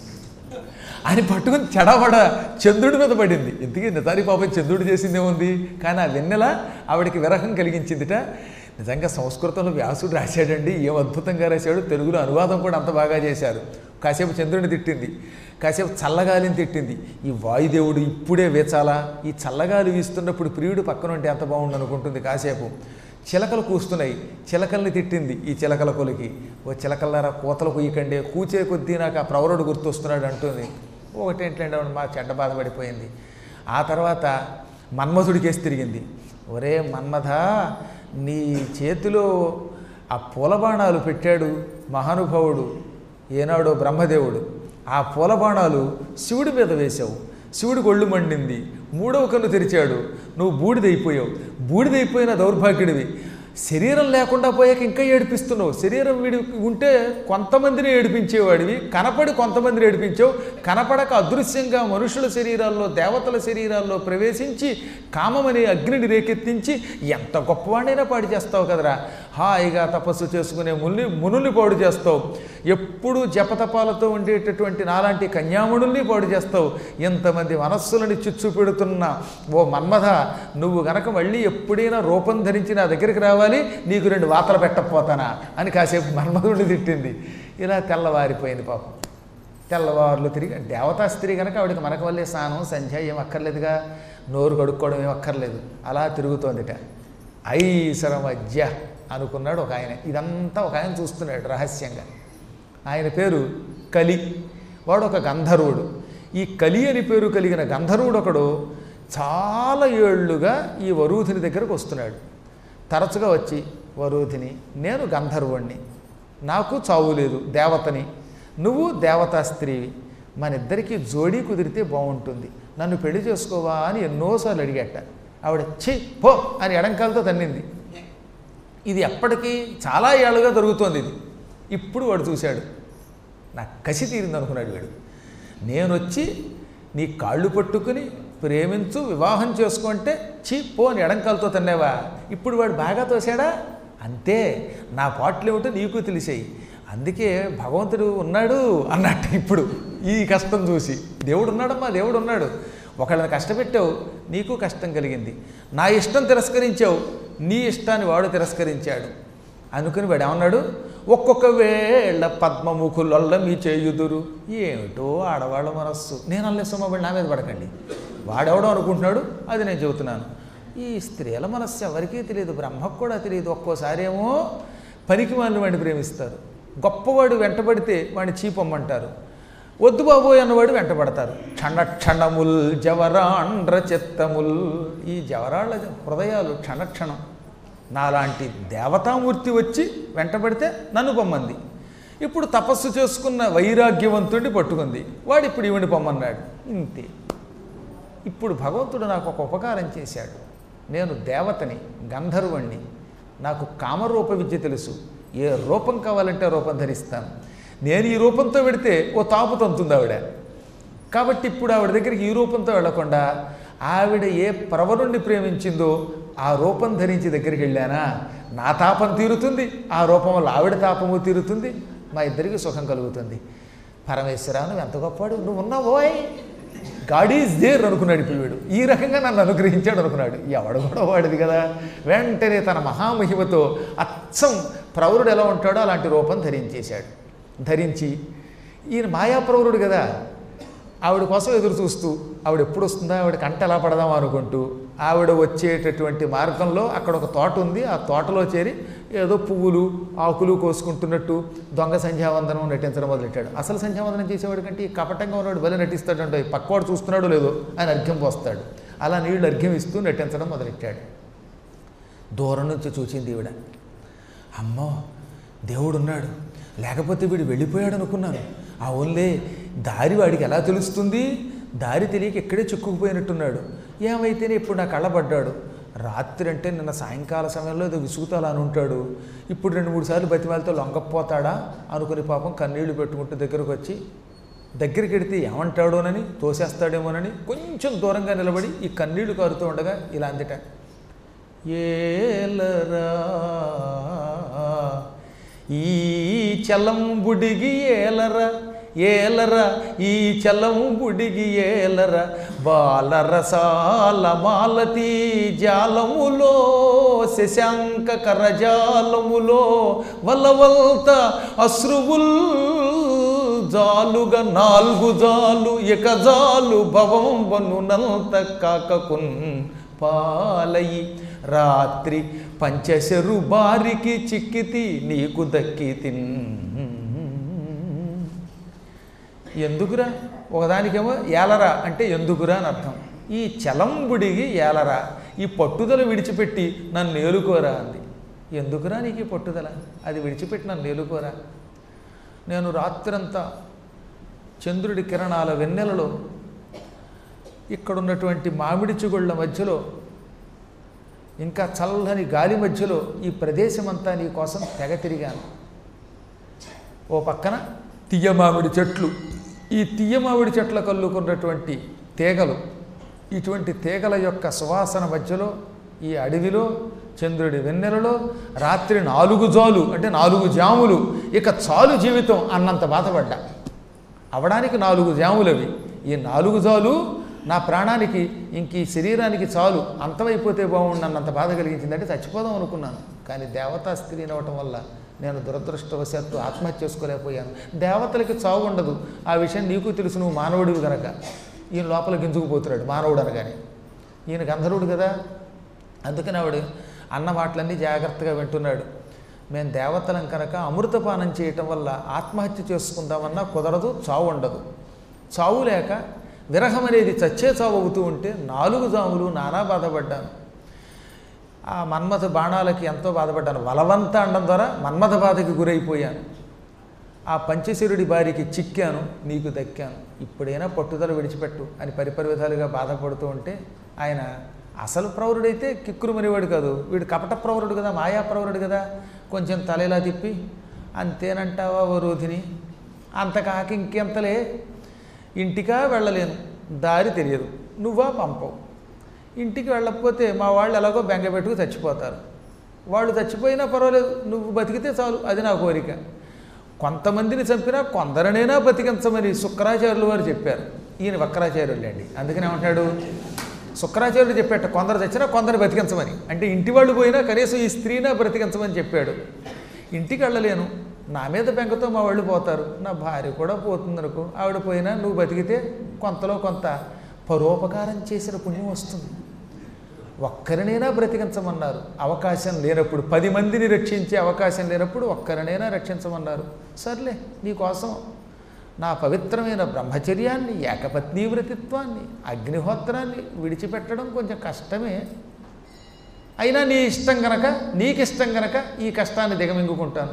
అని పట్టుకుని చెడబడ చంద్రుడి మీద పడింది ఎందుకే నిజానికి పాపం చంద్రుడు చేసిందేముంది కానీ ఆ వెన్నెల ఆవిడకి విరహం కలిగించిందిట నిజంగా సంస్కృతంలో వ్యాసుడు రాశాడండి ఏం అద్భుతంగా రాశాడు తెలుగులో అనువాదం కూడా అంత బాగా చేశారు కాసేపు చంద్రుడిని తిట్టింది కాసేపు చల్లగాలిని తిట్టింది ఈ వాయుదేవుడు ఇప్పుడే వేచాలా ఈ చల్లగాలి వీస్తున్నప్పుడు ప్రియుడు పక్కన ఉంటే ఎంత బాగుండు అనుకుంటుంది కాసేపు చిలకలు కూస్తున్నాయి చిలకల్ని తిట్టింది ఈ చిలకల కొలికి ఓ చిలకల్లారా కూతలు కుయ్యకండి కూచే కొద్దీ నాకు ఆ ప్రవరుడు గుర్తొస్తున్నాడు అంటుంది ఒకటేంటంటే ఆవిడ మా చెడ్డ బాధపడిపోయింది ఆ తర్వాత మన్మధుడికేసి తిరిగింది ఒరే మన్మథ నీ చేతిలో ఆ పూలబాణాలు పెట్టాడు మహానుభావుడు ఏనాడో బ్రహ్మదేవుడు ఆ పూలబాణాలు శివుడి మీద వేశావు శివుడికి ఒళ్ళు మండింది మూడవ కన్ను తెరిచాడు నువ్వు బూడిదైపోయావు బూడిదైపోయిన దౌర్భాగ్యుడివి శరీరం లేకుండా పోయాక ఇంకా ఏడిపిస్తున్నావు శరీరం విడి ఉంటే కొంతమందిని ఏడిపించేవాడివి కనపడి కొంతమందిని ఏడిపించావు కనపడక అదృశ్యంగా మనుషుల శరీరాల్లో దేవతల శరీరాల్లో ప్రవేశించి కామమనే అగ్నిని రేకెత్తించి ఎంత గొప్పవాడైనా పాడు చేస్తావు కదరా హాయిగా తపస్సు చేసుకునే ముని మునుల్ని పాడు చేస్తావు ఎప్పుడూ జపతపాలతో ఉండేటటువంటి నాలాంటి కన్యామునుల్ని పాడు చేస్తావు ఎంతమంది మనస్సులని చిచ్చు పెడుతున్న ఓ మన్మథ నువ్వు గనక మళ్ళీ ఎప్పుడైనా రూపం ధరించి నా దగ్గరికి రావాలి నీకు రెండు వాతలు పెట్టకపోతానా అని కాసేపు మన్మధుడిని తిట్టింది ఇలా తెల్లవారిపోయింది పాపం తెల్లవారులు తిరిగి దేవతా స్త్రీ కనుక ఆవిడకి మనకు వల్లే స్నానం సంధ్య ఏం అక్కర్లేదుగా నోరు కడుక్కోవడం ఏం అక్కర్లేదు అలా తిరుగుతోందిట ఐసర మధ్య అనుకున్నాడు ఒక ఆయన ఇదంతా ఒక ఆయన చూస్తున్నాడు రహస్యంగా ఆయన పేరు కలి వాడు ఒక గంధర్వుడు ఈ కలి అని పేరు కలిగిన గంధర్వుడు ఒకడు చాలా ఏళ్ళుగా ఈ వరూధిని దగ్గరకు వస్తున్నాడు తరచుగా వచ్చి వరూధిని నేను గంధర్వుణ్ణి నాకు చావు లేదు దేవతని నువ్వు దేవతా స్త్రీవి మన ఇద్దరికి జోడీ కుదిరితే బాగుంటుంది నన్ను పెళ్లి చేసుకోవా అని ఎన్నోసార్లు అడిగట ఆవిడ ఛీ పో అని ఎడంకాలతో తన్నింది ఇది ఎప్పటికీ చాలా ఏళ్ళుగా జరుగుతోంది ఇది ఇప్పుడు వాడు చూశాడు నా కసి తీరింది అనుకున్నాడు వీడు నేను వచ్చి నీ కాళ్ళు పట్టుకుని ప్రేమించు వివాహం చేసుకుంటే చీ పో అని ఎడంకాలతో తన్నేవా ఇప్పుడు వాడు బాగా తోసాడా అంతే నా పాటలు ఏమిటో నీకు తెలిసాయి అందుకే భగవంతుడు ఉన్నాడు అన్నట్టు ఇప్పుడు ఈ కష్టం చూసి దేవుడు ఉన్నాడమ్మా దేవుడు ఉన్నాడు ఒకళ్ళని కష్టపెట్టావు నీకు కష్టం కలిగింది నా ఇష్టం తిరస్కరించావు నీ ఇష్టాన్ని వాడు తిరస్కరించాడు అనుకుని వాడు ఏమన్నాడు ఒక్కొక్క వేళ పద్మముఖులల్ల మీ చేయుదురు ఏమిటో ఆడవాళ్ళ మనస్సు నేను అల్లే సొమ్మబడి నా మీద పడకండి వాడెవడో అనుకుంటున్నాడు అది నేను చెబుతున్నాను ఈ స్త్రీల మనస్సు ఎవరికీ తెలియదు బ్రహ్మకు కూడా తెలియదు ఒక్కోసారి ఏమో పనికి వాళ్ళని వాడిని ప్రేమిస్తారు గొప్పవాడు వెంటబడితే వాడిని చీపమ్మంటారు వద్దు బాబోయ్ అన్నవాడు వెంటబడతారు క్షణ క్షణముల్ జవరాండ్ర చిత్తముల్ ఈ జవరాళ్ళ హృదయాలు క్షణక్షణం నాలాంటి దేవతామూర్తి వచ్చి వెంటబడితే నన్ను పొమ్మంది ఇప్పుడు తపస్సు చేసుకున్న వైరాగ్యవంతుడిని పట్టుకుంది వాడు ఇప్పుడు ఈవిని పొమ్మన్నాడు ఇంతే ఇప్పుడు భగవంతుడు నాకు ఒక ఉపకారం చేశాడు నేను దేవతని గంధర్వుణ్ణి నాకు కామరూప విద్య తెలుసు ఏ రూపం కావాలంటే ఆ రూపం ధరిస్తాను నేను ఈ రూపంతో పెడితే ఓ తాపు తంతుంది ఆవిడ కాబట్టి ఇప్పుడు ఆవిడ దగ్గరికి ఈ రూపంతో వెళ్లకుండా ఆవిడ ఏ ప్రవరుణ్ణి ప్రేమించిందో ఆ రూపం ధరించి దగ్గరికి వెళ్ళానా నా తాపం తీరుతుంది ఆ రూపం వల్ల ఆవిడ తాపము తీరుతుంది మా ఇద్దరికి సుఖం కలుగుతుంది పరమేశ్వర నువ్వు ఎంత గొప్పవాడు నువ్వు ఉన్నావోయ్ గాడ్ ఈజ్ దేర్ అనుకున్నాడు ఇప్పుడు వీడు ఈ రకంగా నన్ను అనుగ్రహించాడు అనుకున్నాడు ఎవడు కూడా వాడిది కదా వెంటనే తన మహామహిమతో అచ్చం ప్రవరుడు ఎలా ఉంటాడో అలాంటి రూపం ధరించేశాడు ధరించి ఈయన మాయాప్రవరుడు కదా ఆవిడ కోసం ఎదురు చూస్తూ ఆవిడ ఎప్పుడు వస్తుందా ఆవిడ కంట ఎలా పడదాం అనుకుంటూ ఆవిడ వచ్చేటటువంటి మార్గంలో అక్కడ ఒక తోట ఉంది ఆ తోటలో చేరి ఏదో పువ్వులు ఆకులు కోసుకుంటున్నట్టు దొంగ సంధ్యావందనం నటించడం మొదలెట్టాడు అసలు సంధ్యావందనం చేసేవాడు కంటే ఈ కపటంగా ఉన్నవాడు భలే నటిస్తాడంటే పక్కవాడు చూస్తున్నాడో లేదో ఆయన అర్ఘ్యం పోస్తాడు అలా నీళ్ళు అర్ఘ్యం ఇస్తూ నటించడం మొదలెట్టాడు దూరం నుంచి చూసింది ఈవిడ అమ్మో దేవుడున్నాడు లేకపోతే వీడు వెళ్ళిపోయాడు అనుకున్నాను ఆ ఓన్లే దారి వాడికి ఎలా తెలుస్తుంది దారి తెలియక ఇక్కడే చిక్కుకుపోయినట్టున్నాడు ఏమైతేనే ఇప్పుడు నా కళ్ళబడ్డాడు రాత్రి అంటే నిన్న సాయంకాల సమయంలో ఏదో విసుగుతో అలా అని ఉంటాడు ఇప్పుడు రెండు మూడు సార్లు బతిమాలతో లొంగపోతాడా అనుకుని పాపం కన్నీళ్లు పెట్టుకుంటూ దగ్గరకు వచ్చి దగ్గరికి వెడితే ఏమంటాడోనని తోసేస్తాడేమోనని కొంచెం దూరంగా నిలబడి ఈ కన్నీళ్లు కారుతూ ఉండగా ఇలా అందిట ఏలరా ఈ చలం బుడిగి ఏలరా ఏలరా ఈ చలం బుడిగి ఏలరా బాలరసాల మాలతీ జాలములో శశాంక కరజాలములో వలవల్త అశ్రువుల్ జాలుగా నాలుగు జాలు ఇక జాలు భవం బనునంత కాకకున్ పాలయి రాత్రి పంచశరు బారికి చిక్కితి నీకు దక్కి తిన్ ఎందుకురా ఒకదానికేమో ఏలరా అంటే ఎందుకురా అని అర్థం ఈ చలంబుడిగి ఏలరా ఈ పట్టుదల విడిచిపెట్టి నన్ను ఏలుకోరా అంది ఎందుకురా నీకు ఈ పట్టుదల అది విడిచిపెట్టి నన్ను ఏలుకోరా నేను రాత్రంతా చంద్రుడి కిరణాల వెన్నెలలో ఇక్కడ ఉన్నటువంటి మామిడి చిగుళ్ళ మధ్యలో ఇంకా చల్లని గాలి మధ్యలో ఈ ప్రదేశమంతా నీ కోసం తెగ తిరిగాను ఓ పక్కన తీయ మామిడి చెట్లు ఈ తీయ మామిడి చెట్ల కల్లుకున్నటువంటి తీగలు ఇటువంటి తీగల యొక్క సువాసన మధ్యలో ఈ అడవిలో చంద్రుడి వెన్నెలలో రాత్రి నాలుగు జాలు అంటే నాలుగు జాములు ఇక చాలు జీవితం అన్నంత బాధపడ్డా అవడానికి నాలుగు జాములు అవి ఈ నాలుగు జాలు నా ప్రాణానికి ఇంక ఈ శరీరానికి చాలు అంతమైపోతే బాగుండన్నంత బాధ కలిగించిందంటే చచ్చిపోదాం అనుకున్నాను కానీ దేవతా స్త్రీ అవటం వల్ల నేను దురదృష్టవశాత్తు ఆత్మహత్య చేసుకోలేకపోయాను దేవతలకి చావు ఉండదు ఆ విషయం నీకు తెలుసు నువ్వు మానవుడివి గనక ఈయన లోపల గింజుకుపోతున్నాడు మానవుడు అనగానే ఈయన గంధర్వుడు కదా అందుకని ఆవిడ అన్న మాటలన్నీ జాగ్రత్తగా వింటున్నాడు మేము దేవతలం కనుక అమృతపానం చేయటం వల్ల ఆత్మహత్య చేసుకుందామన్నా కుదరదు చావు ఉండదు చావు లేక విరహం అనేది చచ్చే చావు అవుతూ ఉంటే నాలుగు జాములు నానా బాధపడ్డాను ఆ మన్మథ బాణాలకి ఎంతో బాధపడ్డాను బలవంత అనడం ద్వారా మన్మథ బాధకి గురైపోయాను ఆ పంచశరుడి బారికి చిక్కాను నీకు దక్కాను ఇప్పుడైనా పట్టుదల విడిచిపెట్టు అని పరిపరి విధాలుగా బాధపడుతూ ఉంటే ఆయన అసలు ప్రవరుడైతే కిక్కురుమనేవాడు కాదు వీడు కపట ప్రవరుడు కదా మాయా ప్రవరుడు కదా కొంచెం తలేలా తిప్పి అంతేనంటావా ఓ రోధిని అంత కాక ఇంకెంతలే ఇంటికా వెళ్ళలేను దారి తెలియదు నువ్వా పంపవు ఇంటికి వెళ్ళకపోతే మా వాళ్ళు ఎలాగో బెంగ పెట్టుకు చచ్చిపోతారు వాళ్ళు చచ్చిపోయినా పర్వాలేదు నువ్వు బతికితే చాలు అది నా కోరిక కొంతమందిని చంపినా కొందరినైనా బతికించమని శుక్రాచార్యులు వారు చెప్పారు ఈయన వక్రాచార్యులు అండి అందుకని ఏమంటాడు శుక్రాచార్యుడు చెప్పాట కొందరు చచ్చినా కొందరు బతికించమని అంటే ఇంటి వాళ్ళు పోయినా కనీసం ఈ స్త్రీనా బ్రతికించమని చెప్పాడు ఇంటికి వెళ్ళలేను నా మీద బెంగతో మా వాళ్ళు పోతారు నా భార్య కూడా పోతుంది అనుకో ఆవిడ పోయినా నువ్వు బతికితే కొంతలో కొంత పరోపకారం చేసిన పుణ్యం వస్తుంది ఒక్కరినైనా బ్రతికించమన్నారు అవకాశం లేనప్పుడు పది మందిని రక్షించే అవకాశం లేనప్పుడు ఒక్కరినైనా రక్షించమన్నారు సర్లే నీకోసం నా పవిత్రమైన బ్రహ్మచర్యాన్ని ఏకపత్నీ వ్రతిత్వాన్ని అగ్నిహోత్రాన్ని విడిచిపెట్టడం కొంచెం కష్టమే అయినా నీ ఇష్టం గనక నీకు ఇష్టం గనక ఈ కష్టాన్ని దిగమింగుకుంటాను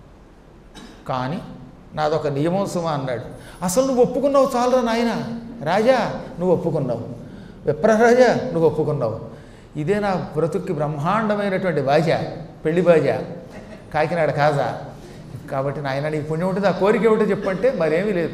కానీ నాదొక నియమం సుమ అన్నాడు అసలు నువ్వు ఒప్పుకున్నావు చాలరా నాయన రాజా నువ్వు ఒప్పుకున్నావు విప్రరాజా నువ్వు ఒప్పుకున్నావు ఇదే నా బ్రతుక్కి బ్రహ్మాండమైనటువంటి బాజ పెళ్లి బాజ కాకినాడ కాజా కాబట్టి నాయన నీకు పుణ్యం ఉంటుంది ఆ కోరిక ఏమిటో చెప్పంటే మరేమీ లేదు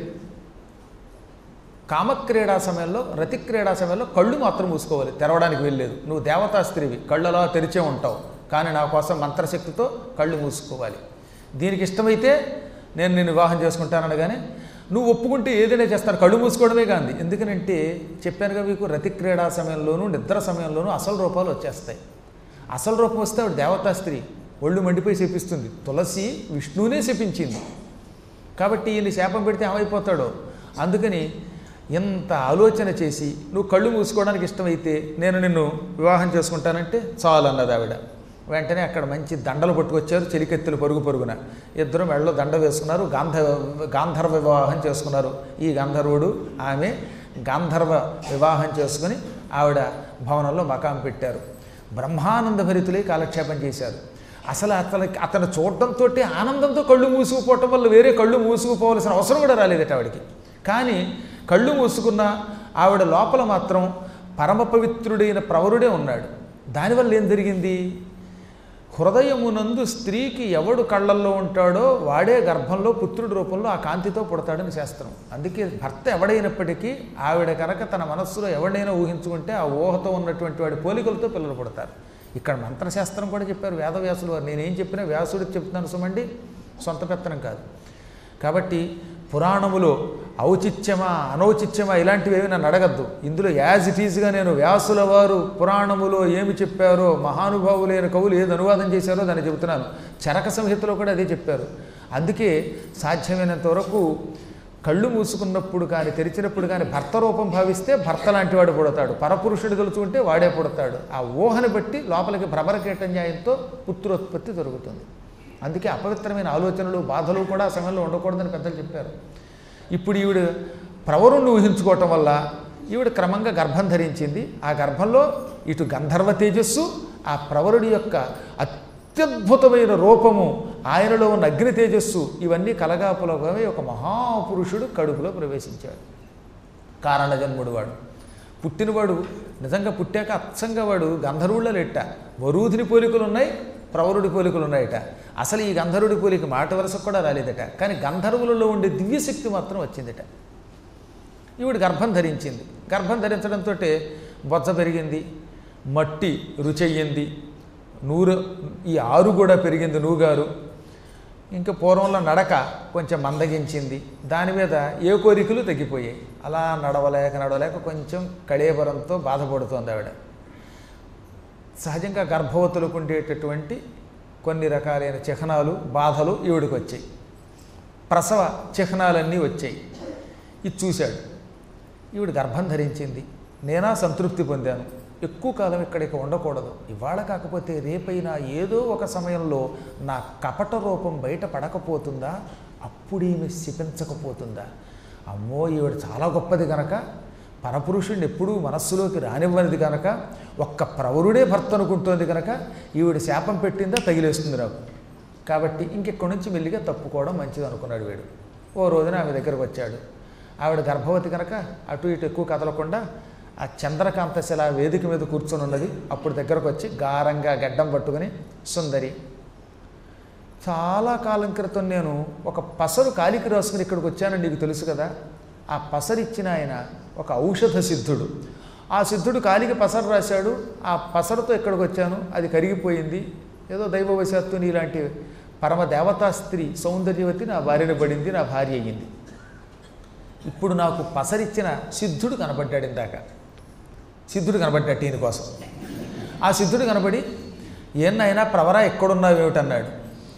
కామక్రీడా సమయంలో రతిక్రీడా సమయంలో కళ్ళు మాత్రం మూసుకోవాలి తెరవడానికి వెళ్ళలేదు నువ్వు దేవతా స్త్రీవి కళ్ళు అలా తెరిచే ఉంటావు కానీ నా కోసం మంత్రశక్తితో కళ్ళు మూసుకోవాలి దీనికి ఇష్టమైతే నేను నిన్ను వివాహం చేసుకుంటాననగానే నువ్వు ఒప్పుకుంటే ఏదైనా చేస్తాను కళ్ళు మూసుకోవడమే కాదు ఎందుకనంటే చెప్పానుగా మీకు రతిక్రీడా సమయంలోనూ నిద్ర సమయంలోనూ అసలు రూపాలు వచ్చేస్తాయి అసలు రూపం వస్తే ఆవిడ దేవతా స్త్రీ ఒళ్ళు మండిపోయి శపిస్తుంది తులసి విష్ణువునే శపించింది కాబట్టి ఈయన శాపం పెడితే ఏమైపోతాడో అందుకని ఎంత ఆలోచన చేసి నువ్వు కళ్ళు మూసుకోవడానికి ఇష్టమైతే నేను నిన్ను వివాహం చేసుకుంటానంటే చాలు అన్నది ఆవిడ వెంటనే అక్కడ మంచి దండలు పట్టుకొచ్చారు చెలికెత్తులు పరుగు పరుగున ఇద్దరు మెడలో దండ వేసుకున్నారు గాంధ గాంధర్వ వివాహం చేసుకున్నారు ఈ గంధర్వుడు ఆమె గాంధర్వ వివాహం చేసుకుని ఆవిడ భవనంలో మకాం పెట్టారు బ్రహ్మానంద భరితులై కాలక్షేపం చేశారు అసలు అతనికి అతను చూడటంతో ఆనందంతో కళ్ళు మూసుకుపోవటం వల్ల వేరే కళ్ళు మూసుకుపోవలసిన అవసరం కూడా రాలేదట ఆవిడకి కానీ కళ్ళు మూసుకున్న ఆవిడ లోపల మాత్రం పరమ పవిత్రుడైన ప్రవరుడే ఉన్నాడు దానివల్ల ఏం జరిగింది హృదయమునందు స్త్రీకి ఎవడు కళ్ళల్లో ఉంటాడో వాడే గర్భంలో పుత్రుడి రూపంలో ఆ కాంతితో పుడతాడని శాస్త్రం అందుకే భర్త ఎవడైనప్పటికీ ఆవిడ కనుక తన మనస్సులో ఎవడైనా ఊహించుకుంటే ఆ ఊహతో ఉన్నటువంటి వాడి పోలికలతో పిల్లలు పుడతారు ఇక్కడ మంత్రశాస్త్రం కూడా చెప్పారు వేదవ్యాసులు వారు నేనేం చెప్పినా వ్యాసుడికి చెప్తున్నాను సుమండి సొంత పెత్తనం కాదు కాబట్టి పురాణములో ఔచిత్యమా అనౌచిత్యమా ఇలాంటివి ఏమి నన్ను అడగద్దు ఇందులో యాజ్ ఇట్ ఈజ్గా నేను వ్యాసుల వారు పురాణములో ఏమి చెప్పారో మహానుభావులైన కవులు ఏది అనువాదం చేశారో దాన్ని చెబుతున్నాను చరక సంహితలో కూడా అదే చెప్పారు అందుకే సాధ్యమైనంత వరకు కళ్ళు మూసుకున్నప్పుడు కానీ తెరిచినప్పుడు కానీ భర్త రూపం భావిస్తే భర్త లాంటి వాడు పుడతాడు పరపురుషుడు తలుచుకుంటే వాడే పుడతాడు ఆ ఊహను బట్టి లోపలికి భ్రమరకీట న్యాయంతో పుత్రోత్పత్తి జరుగుతుంది అందుకే అపవిత్రమైన ఆలోచనలు బాధలు కూడా ఆ సమయంలో ఉండకూడదని పెద్దలు చెప్పారు ఇప్పుడు ఈవిడ ప్రవరుణ్ణి ఊహించుకోవటం వల్ల ఈవిడ క్రమంగా గర్భం ధరించింది ఆ గర్భంలో ఇటు గంధర్వ తేజస్సు ఆ ప్రవరుడి యొక్క అత్యద్భుతమైన రూపము ఆయనలో ఉన్న అగ్ని తేజస్సు ఇవన్నీ కలగాపులగమే ఒక మహాపురుషుడు కడుపులో ప్రవేశించాడు కారణజన్ముడు వాడు పుట్టినవాడు నిజంగా పుట్టాక అచ్చంగా వాడు గంధర్వుళ్ళ లెట్ట వరూధిని పోలికలు ఉన్నాయి ప్రవరుడి పోలికలు ఉన్నాయట అసలు ఈ గంధర్వుడి పోలిక మాట వరుసకు కూడా రాలేదట కానీ గంధర్వులలో ఉండే దివ్యశక్తి మాత్రం వచ్చిందట ఈవిడ గర్భం ధరించింది గర్భం ధరించడంతో బొజ్జ పెరిగింది మట్టి రుచయ్యింది నూరు ఈ ఆరు కూడా పెరిగింది నూగారు ఇంకా పూర్వంలో నడక కొంచెం మందగించింది దాని మీద ఏ కోరికలు తగ్గిపోయాయి అలా నడవలేక నడవలేక కొంచెం కళేబరంతో బాధపడుతోంది ఆవిడ సహజంగా గర్భవతులకు ఉండేటటువంటి కొన్ని రకాలైన చిహ్నాలు బాధలు ఈవిడికి వచ్చాయి ప్రసవ చిహ్నాలన్నీ వచ్చాయి ఇది చూశాడు ఈవిడ గర్భం ధరించింది నేనా సంతృప్తి పొందాను ఎక్కువ కాలం ఇక్కడికి ఉండకూడదు ఇవాళ కాకపోతే రేపైనా ఏదో ఒక సమయంలో నా కపట రూపం బయట పడకపోతుందా అప్పుడేమి శిపించకపోతుందా అమ్మో ఈవిడ చాలా గొప్పది గనక పరపురుషుడిని ఎప్పుడూ మనస్సులోకి రానివ్వనిది కనుక ఒక్క ప్రవరుడే భర్త అనుకుంటోంది కనుక ఈవిడ శాపం పెట్టిందా తగిలేస్తుంది నాకు కాబట్టి ఇంకెక్కడి నుంచి మెల్లిగా తప్పుకోవడం మంచిది అనుకున్నాడు వీడు ఓ రోజున ఆమె దగ్గరకు వచ్చాడు ఆవిడ గర్భవతి కనుక అటు ఇటు ఎక్కువ కదలకుండా ఆ చంద్రకాంత శిల వేదిక మీద కూర్చొని ఉన్నది అప్పుడు దగ్గరకు వచ్చి గారంగా గడ్డం పట్టుకుని సుందరి చాలా కాలం క్రితం నేను ఒక పసరు కాలికి రాసుకుని ఇక్కడికి వచ్చానని నీకు తెలుసు కదా ఆ పసరిచ్చిన ఆయన ఒక ఔషధ సిద్ధుడు ఆ సిద్ధుడు కాలికి పసరు రాశాడు ఆ పసరుతో ఇక్కడికి వచ్చాను అది కరిగిపోయింది ఏదో దైవవశాత్తు నీలాంటి పరమ దేవతా స్త్రీ సౌందర్యవతి నా భార్యను పడింది నా భార్య అయ్యింది ఇప్పుడు నాకు పసరిచ్చిన సిద్ధుడు కనబడ్డాడు ఇందాక సిద్ధుడు కనబడ్డాడు ఈయన కోసం ఆ సిద్ధుడు కనబడి ఏన్నైనా ప్రవర ఎక్కడున్నావు ఏమిటన్నాడు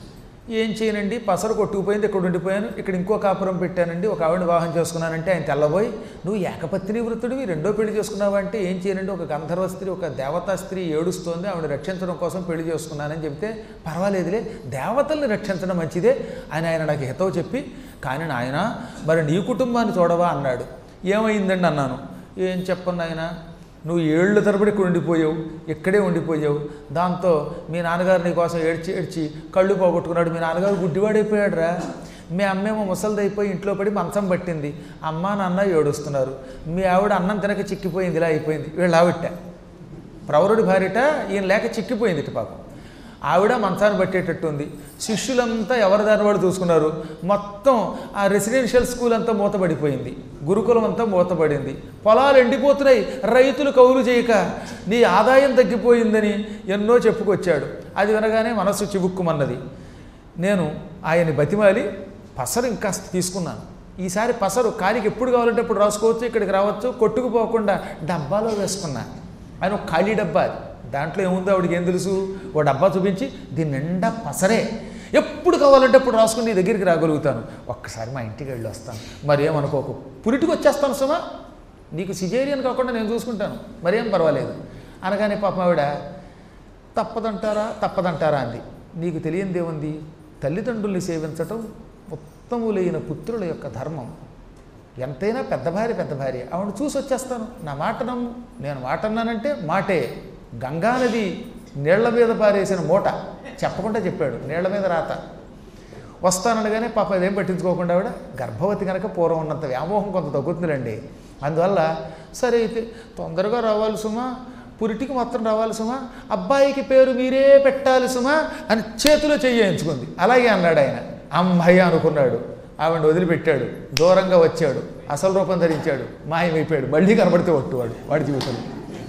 ఏం చేయనండి పసరు కొట్టుకుపోయింది ఇక్కడ ఉండిపోయాను ఇక్కడ ఇంకో కాపురం పెట్టానండి ఒక ఆవిడ వివాహం చేసుకున్నానంటే ఆయన తెల్లబోయి నువ్వు ఏకపత్ని వృత్తుడివి రెండో పెళ్లి చేసుకున్నావా అంటే ఏం చేయనండి ఒక గంధర్వ స్త్రీ ఒక దేవతా స్త్రీ ఏడుస్తోంది ఆవిడ రక్షించడం కోసం పెళ్లి చేసుకున్నానని చెప్తే పర్వాలేదులే దేవతల్ని రక్షించడం మంచిదే అని ఆయన నాకు హితవు చెప్పి కానీ నాయన మరి నీ కుటుంబాన్ని చూడవా అన్నాడు ఏమైందండి అన్నాను ఏం చెప్పను నాయన నువ్వు ఏళ్ళు తరబడి ఇక్కడ ఉండిపోయావు ఇక్కడే ఉండిపోయావు దాంతో మీ నాన్నగారు నీ కోసం ఏడ్చి ఏడ్చి కళ్ళు పోగొట్టుకున్నాడు మీ నాన్నగారు గుడ్డివాడైపోయాడు రా మీ అమ్మేమో ముసలిదైపోయి ఇంట్లో పడి మంచం పట్టింది అమ్మ నాన్న ఏడుస్తున్నారు మీ ఆవిడ అన్నం తినక చిక్కిపోయింది ఇలా అయిపోయింది వీళ్ళు ఆవిట్ట ప్రవరుడి భార్యట ఈయన లేక చిక్కిపోయింది ఇటు పాపం ఆవిడ మంచాన్ని పట్టేటట్టు ఉంది శిష్యులంతా ఎవరి దాని వాడు చూసుకున్నారు మొత్తం ఆ రెసిడెన్షియల్ స్కూల్ అంతా మూతపడిపోయింది గురుకులం అంతా మూతపడింది పొలాలు ఎండిపోతున్నాయి రైతులు కౌలు చేయక నీ ఆదాయం తగ్గిపోయిందని ఎన్నో చెప్పుకొచ్చాడు అది వినగానే మనస్సు చివుక్కుమన్నది నేను ఆయన్ని బతిమాలి పసరు ఇంకా తీసుకున్నాను ఈసారి పసరు కాలికి ఎప్పుడు కావాలంటే అప్పుడు రాసుకోవచ్చు ఇక్కడికి రావచ్చు కొట్టుకుపోకుండా డబ్బాలో వేసుకున్నా ఆయన ఒక ఖాళీ డబ్బా అది దాంట్లో ఏముందో ఆవిడకి ఏం తెలుసు ఓ డబ్బా చూపించి దీని నిండా పసరే ఎప్పుడు కావాలంటే అప్పుడు రాసుకుని నీ దగ్గరికి రాగలుగుతాను ఒక్కసారి మా ఇంటికి వెళ్ళి వస్తాను మరి ఏమనుకోకు పురిటికి వచ్చేస్తాను సుమా నీకు సిజేరియన్ కాకుండా నేను చూసుకుంటాను మరేం పర్వాలేదు అనగానే పాపం ఆవిడ తప్పదంటారా తప్పదంటారా అంది నీకు తెలియంది ఏముంది తల్లిదండ్రుల్ని సేవించటం ఉత్తములైన పుత్రుల యొక్క ధర్మం ఎంతైనా పెద్ద భార్య పెద్ద భార్య ఆవిడ చూసి వచ్చేస్తాను నా మాట నమ్ము నేను మాట అన్నానంటే మాటే గంగానది నీళ్ల మీద పారేసిన మూట చెప్పకుండా చెప్పాడు నీళ్ల మీద రాత వస్తాననగానే పాప ఇదేం పట్టించుకోకుండా ఆవిడ గర్భవతి కనుక పూర్వం ఉన్నంత వ్యామోహం కొంత తగ్గుతుందండి అందువల్ల సరే అయితే తొందరగా రావాలి సుమా పురిటికి మాత్రం రావాలి సుమా అబ్బాయికి పేరు మీరే పెట్టాలి సుమా అని చేతిలో చెయ్యించుకుంది అలాగే అన్నాడు ఆయన అమ్మాయి అనుకున్నాడు ఆవిడ వదిలిపెట్టాడు దూరంగా వచ్చాడు అసలు రూపం ధరించాడు మాయమైపోయాడు మళ్ళీ కనబడితే ఒట్టువాడు వాడి జీవితంలో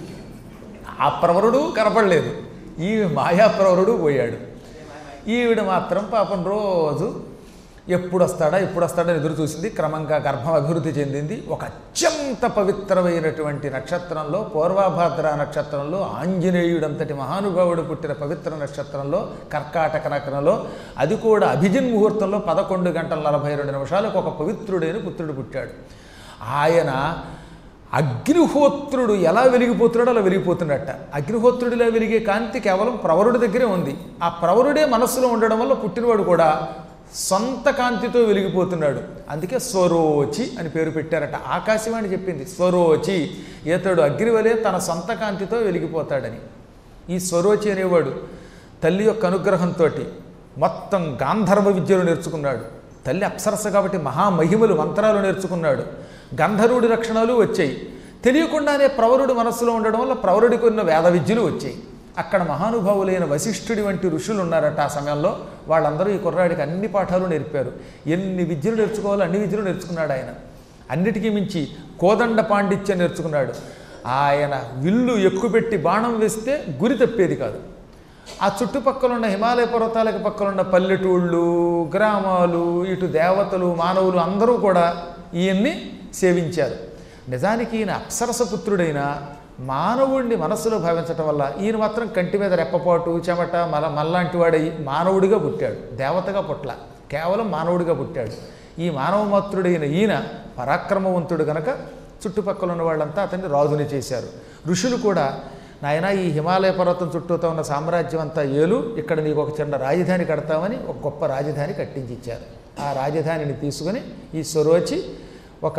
ఆ ప్రవరుడు కనపడలేదు ఈ మాయాప్రవరుడు పోయాడు ఈవిడ మాత్రం పాపం రోజు ఎప్పుడు వస్తాడా ఎప్పుడు వస్తాడా ఎదురు చూసింది క్రమంగా గర్భం అభివృద్ధి చెందింది ఒక అత్యంత పవిత్రమైనటువంటి నక్షత్రంలో పూర్వాభాద్ర నక్షత్రంలో ఆంజనేయుడంతటి మహానుభావుడు పుట్టిన పవిత్ర నక్షత్రంలో కర్కాటక నగరంలో అది కూడా అభిజిన్ ముహూర్తంలో పదకొండు గంటల నలభై రెండు నిమిషాలకు ఒక పవిత్రుడైన పుత్రుడు పుట్టాడు ఆయన అగ్నిహోత్రుడు ఎలా వెలిగిపోతున్నాడో అలా వెలిగిపోతున్నట్ట అగ్నిహోత్రుడిలా వెలిగే కాంతి కేవలం ప్రవరుడి దగ్గరే ఉంది ఆ ప్రవరుడే మనస్సులో ఉండడం వల్ల పుట్టినవాడు కూడా సొంత కాంతితో వెలిగిపోతున్నాడు అందుకే స్వరోచి అని పేరు పెట్టారట ఆకాశవాణి చెప్పింది స్వరోచి ఇతడు అగ్నివలే తన సొంత కాంతితో వెలిగిపోతాడని ఈ స్వరోచి అనేవాడు తల్లి యొక్క అనుగ్రహంతో మొత్తం గాంధర్వ విద్యలు నేర్చుకున్నాడు తల్లి అప్సరస కాబట్టి మహామహిమలు మంత్రాలు నేర్చుకున్నాడు గంధర్వుడి లక్షణాలు వచ్చాయి తెలియకుండానే ప్రవరుడు మనస్సులో ఉండడం వల్ల ప్రవరుడికి ఉన్న వేద విద్యలు వచ్చాయి అక్కడ మహానుభావులైన వశిష్ఠుడి వంటి ఋషులు ఉన్నారట ఆ సమయంలో వాళ్ళందరూ ఈ కుర్రాడికి అన్ని పాఠాలు నేర్పారు ఎన్ని విద్యలు నేర్చుకోవాలో అన్ని విద్యలు నేర్చుకున్నాడు ఆయన అన్నిటికీ మించి కోదండ పాండిత్యం నేర్చుకున్నాడు ఆయన విల్లు ఎక్కుపెట్టి బాణం వేస్తే గురి తప్పేది కాదు ఆ చుట్టుపక్కల ఉన్న హిమాలయ పర్వతాలకు పక్కన ఉన్న పల్లెటూళ్ళు గ్రామాలు ఇటు దేవతలు మానవులు అందరూ కూడా ఈయన్ని సేవించారు నిజానికి ఈయన అప్సరస పుత్రుడైన మానవుడిని మనస్సులో భావించటం వల్ల ఈయన మాత్రం కంటి మీద రెప్పపాటు చెమట మల మల్లాంటి వాడై మానవుడిగా పుట్టాడు దేవతగా పుట్ల కేవలం మానవుడిగా పుట్టాడు ఈ మానవ మాతృడైన ఈయన పరాక్రమవంతుడు గనక చుట్టుపక్కల ఉన్న వాళ్ళంతా అతన్ని రాజుని చేశారు ఋషులు కూడా నాయన ఈ హిమాలయ పర్వతం చుట్టూతో ఉన్న సామ్రాజ్యం అంతా ఏలు ఇక్కడ నీకు ఒక చిన్న రాజధాని కడతామని ఒక గొప్ప రాజధాని కట్టించి ఇచ్చారు ఆ రాజధానిని తీసుకుని ఈ సొరోచి ఒక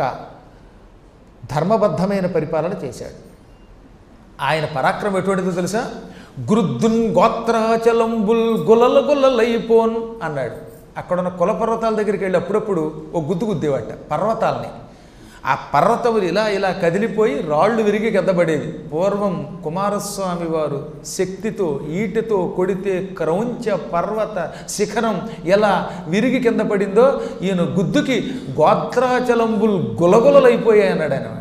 ధర్మబద్ధమైన పరిపాలన చేశాడు ఆయన పరాక్రమం ఎటువంటిదో తెలుసా గృద్దున్ గోత్రాచలంబుల్ గులల గుల్లలైపోన్ అన్నాడు అక్కడున్న కుల పర్వతాల దగ్గరికి వెళ్ళి అప్పుడప్పుడు ఓ గుద్దు గుద్దేవాట పర్వతాలని ఆ పర్వతములు ఇలా ఇలా కదిలిపోయి రాళ్ళు విరిగి గద్దబడేవి పూర్వం కుమారస్వామి వారు శక్తితో ఈటెతో కొడితే క్రౌంచ పర్వత శిఖరం ఎలా విరిగి కింద పడిందో ఈయన గుద్దుకి గోత్రాచలంబుల్ గులగులలైపోయాయి అన్నాడు ఆయన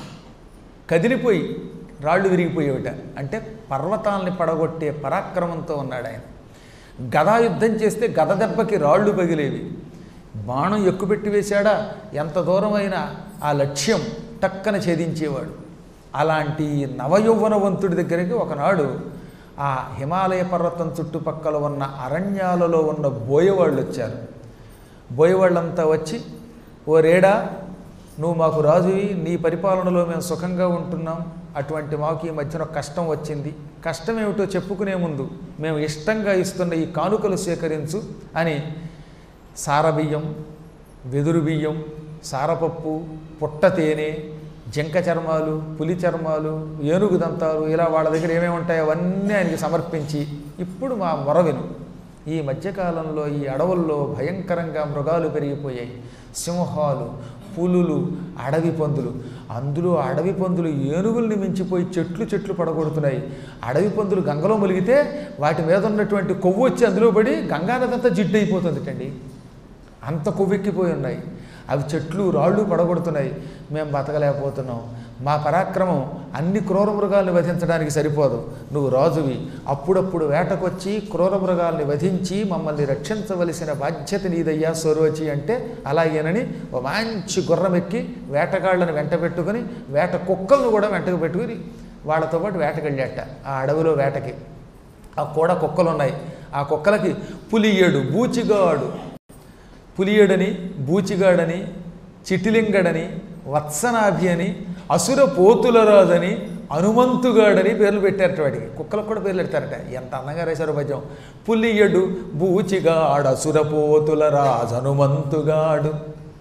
కదిలిపోయి రాళ్ళు విరిగిపోయేవిట అంటే పర్వతాలని పడగొట్టే పరాక్రమంతో ఉన్నాడు ఆయన గదా యుద్ధం చేస్తే గద దెబ్బకి రాళ్ళు పగిలేవి బాణం ఎక్కుపెట్టి వేశాడా ఎంత దూరమైనా ఆ లక్ష్యం టక్కన ఛేదించేవాడు అలాంటి నవయౌవనవంతుడి దగ్గరికి ఒకనాడు ఆ హిమాలయ పర్వతం చుట్టుపక్కల ఉన్న అరణ్యాలలో ఉన్న బోయవాళ్ళు వచ్చారు బోయవాళ్ళంతా వచ్చి ఓ రేడా నువ్వు మాకు రాజువి నీ పరిపాలనలో మేము సుఖంగా ఉంటున్నాం అటువంటి మాకు ఈ మధ్యన ఒక కష్టం వచ్చింది కష్టం ఏమిటో చెప్పుకునే ముందు మేము ఇష్టంగా ఇస్తున్న ఈ కానుకలు స్వీకరించు అని సారబియ్యం వెదురు బియ్యం సారపప్పు పుట్ట తేనె జింక చర్మాలు పులి చర్మాలు ఏనుగు దంతాలు ఇలా వాళ్ళ దగ్గర ఏమేమి ఉంటాయో అవన్నీ ఆయనకి సమర్పించి ఇప్పుడు మా మొర విను ఈ మధ్యకాలంలో ఈ అడవుల్లో భయంకరంగా మృగాలు పెరిగిపోయాయి సింహాలు పులులు అడవి పందులు అందులో అడవి పందులు ఏనుగుల్ని మించిపోయి చెట్లు చెట్లు పడగొడుతున్నాయి అడవి పందులు గంగలో ములిగితే వాటి మీద ఉన్నటువంటి కొవ్వు వచ్చి అందులో పడి గంగానదంతా జిడ్డు అయిపోతుందిటండి అంత కొవ్వెక్కిపోయి ఉన్నాయి అవి చెట్లు రాళ్ళు పడగొడుతున్నాయి మేము బతకలేకపోతున్నాం మా పరాక్రమం అన్ని క్రూర మృగాల్ని వధించడానికి సరిపోదు నువ్వు రాజువి అప్పుడప్పుడు వేటకొచ్చి క్రూర మృగాల్ని వధించి మమ్మల్ని రక్షించవలసిన బాధ్యత నీదయ్యా సొరోచి అంటే అలాగేనని ఓ మంచి గుర్రం ఎక్కి వేటగాళ్ళని వెంట పెట్టుకుని వేట కుక్కలను కూడా వెంటకు పెట్టుకుని వాళ్ళతో పాటు వేటకెళ్ళాట ఆ అడవిలో వేటకి ఆ కూడా కుక్కలు ఉన్నాయి ఆ కుక్కలకి పులియేడు బూచిగాడు పులియడని బూచిగాడని చిటిలింగడని వత్సనాభి అని అసుర పోతులరాజని హనుమంతుగాడని పేర్లు పెట్టారట వాడికి కుక్కలకు కూడా పేర్లు పెడతారట ఎంత అందంగా రాశారు పద్యం పులియడు బూచిగాడు అసుర పోతుల రాజు హనుమంతుగాడు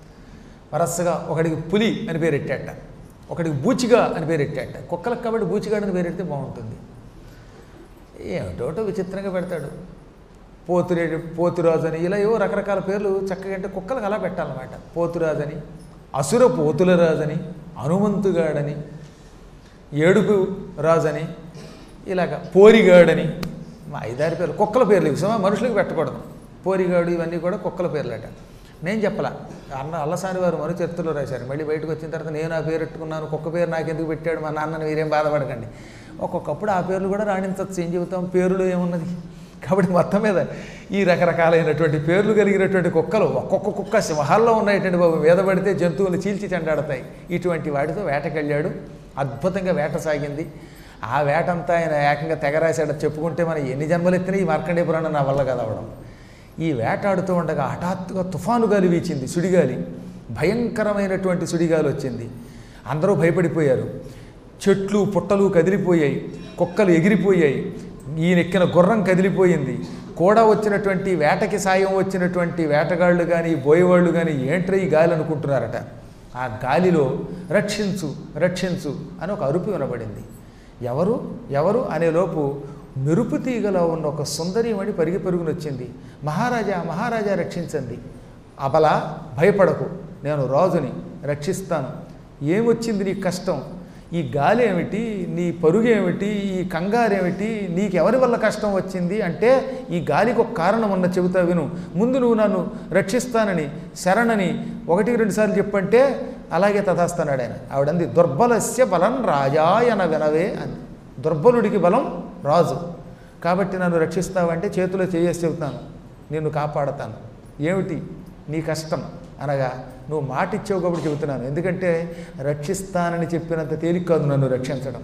వరసగా ఒకడికి పులి అని పేరు పెట్టాట ఒకడికి బూచిగా అని పేరు పెట్టాట కుక్కలకు కాబట్టి బూచిగాడు అని పేరు పెడితే బాగుంటుంది ఏమిటోటో విచిత్రంగా పెడతాడు పోతురేడు పోతురాజని ఇలా ఏవో రకరకాల పేర్లు చక్కగా అంటే కుక్కలకు అలా పెట్టాలన్నమాట పోతురాజని అసుర పోతుల రాజని హనుమంతుగాడని ఏడుపు రాజని ఇలాగ పోరిగాడని మా ఐదారు పేర్లు కుక్కల పేర్లు ఇవి సమా మనుషులకు పెట్టకూడదు పోరిగాడు ఇవన్నీ కూడా కుక్కల పేర్లట నేను చెప్పలా అన్న అల్లసాని వారు మరు చరిత్రలో రాశారు మళ్ళీ బయటకు వచ్చిన తర్వాత నేను ఆ పేరు పెట్టుకున్నాను కుక్క పేరు నాకు ఎందుకు పెట్టాడు మా నాన్నని మీరేం బాధపడకండి ఒక్కొక్కప్పుడు ఆ పేర్లు కూడా రాణించవచ్చు ఏం చెబుతాం పేరులో ఏమున్నది కాబట్టి మొత్తం మీద ఈ రకరకాలైనటువంటి పేర్లు కలిగినటువంటి కుక్కలు ఒక్కొక్క కుక్క సింహాల్లో ఉన్నాయటండి బాబు మీద పడితే జంతువులు చీల్చి చెండాడతాయి ఇటువంటి వాటితో వేటకెళ్ళాడు అద్భుతంగా వేట సాగింది ఆ వేటంతా ఆయన ఏకంగా తెగరాశాడు చెప్పుకుంటే మనం ఎన్ని జన్మలు ఎత్తినా ఈ మార్కండేయ పురాణం నా వల్ల కదవడం ఈ వేటాడుతూ ఉండగా హఠాత్తుగా తుఫాను గాలి వీచింది సుడిగాలి భయంకరమైనటువంటి సుడిగాలి వచ్చింది అందరూ భయపడిపోయారు చెట్లు పుట్టలు కదిలిపోయాయి కుక్కలు ఎగిరిపోయాయి ఈయన ఎక్కిన గుర్రం కదిలిపోయింది కూడా వచ్చినటువంటి వేటకి సాయం వచ్చినటువంటి వేటగాళ్ళు కానీ బోయేవాళ్ళు కానీ ఏంట్రా ఈ గాలి అనుకుంటున్నారట ఆ గాలిలో రక్షించు రక్షించు అని ఒక అరుపు వినబడింది ఎవరు ఎవరు అనేలోపు మెరుపు తీగలో ఉన్న ఒక సుందరీమణి పరిగి పెరుగుని వచ్చింది మహారాజా మహారాజా రక్షించండి అబల భయపడకు నేను రాజుని రక్షిస్తాను ఏమొచ్చింది నీకు కష్టం ఈ గాలి ఏమిటి నీ పరుగు ఏమిటి ఈ కంగారు ఏమిటి నీకు ఎవరి వల్ల కష్టం వచ్చింది అంటే ఈ గాలికి ఒక కారణం ఉన్న చెబుతా విను ముందు నువ్వు నన్ను రక్షిస్తానని శరణని ఒకటికి రెండు సార్లు చెప్పంటే అలాగే తథాస్తానాడు ఆయన ఆవిడంది దుర్బలస్య బలం రాజాయన వినవే అని దుర్బలుడికి బలం రాజు కాబట్టి నన్ను రక్షిస్తావంటే చేతిలో చేయేసి చెబుతాను నిన్ను కాపాడతాను ఏమిటి నీ కష్టం అనగా నువ్వు మాట ఇచ్చావు కాబట్టి చెబుతున్నాను ఎందుకంటే రక్షిస్తానని చెప్పినంత తేలిక కాదు నన్ను రక్షించడం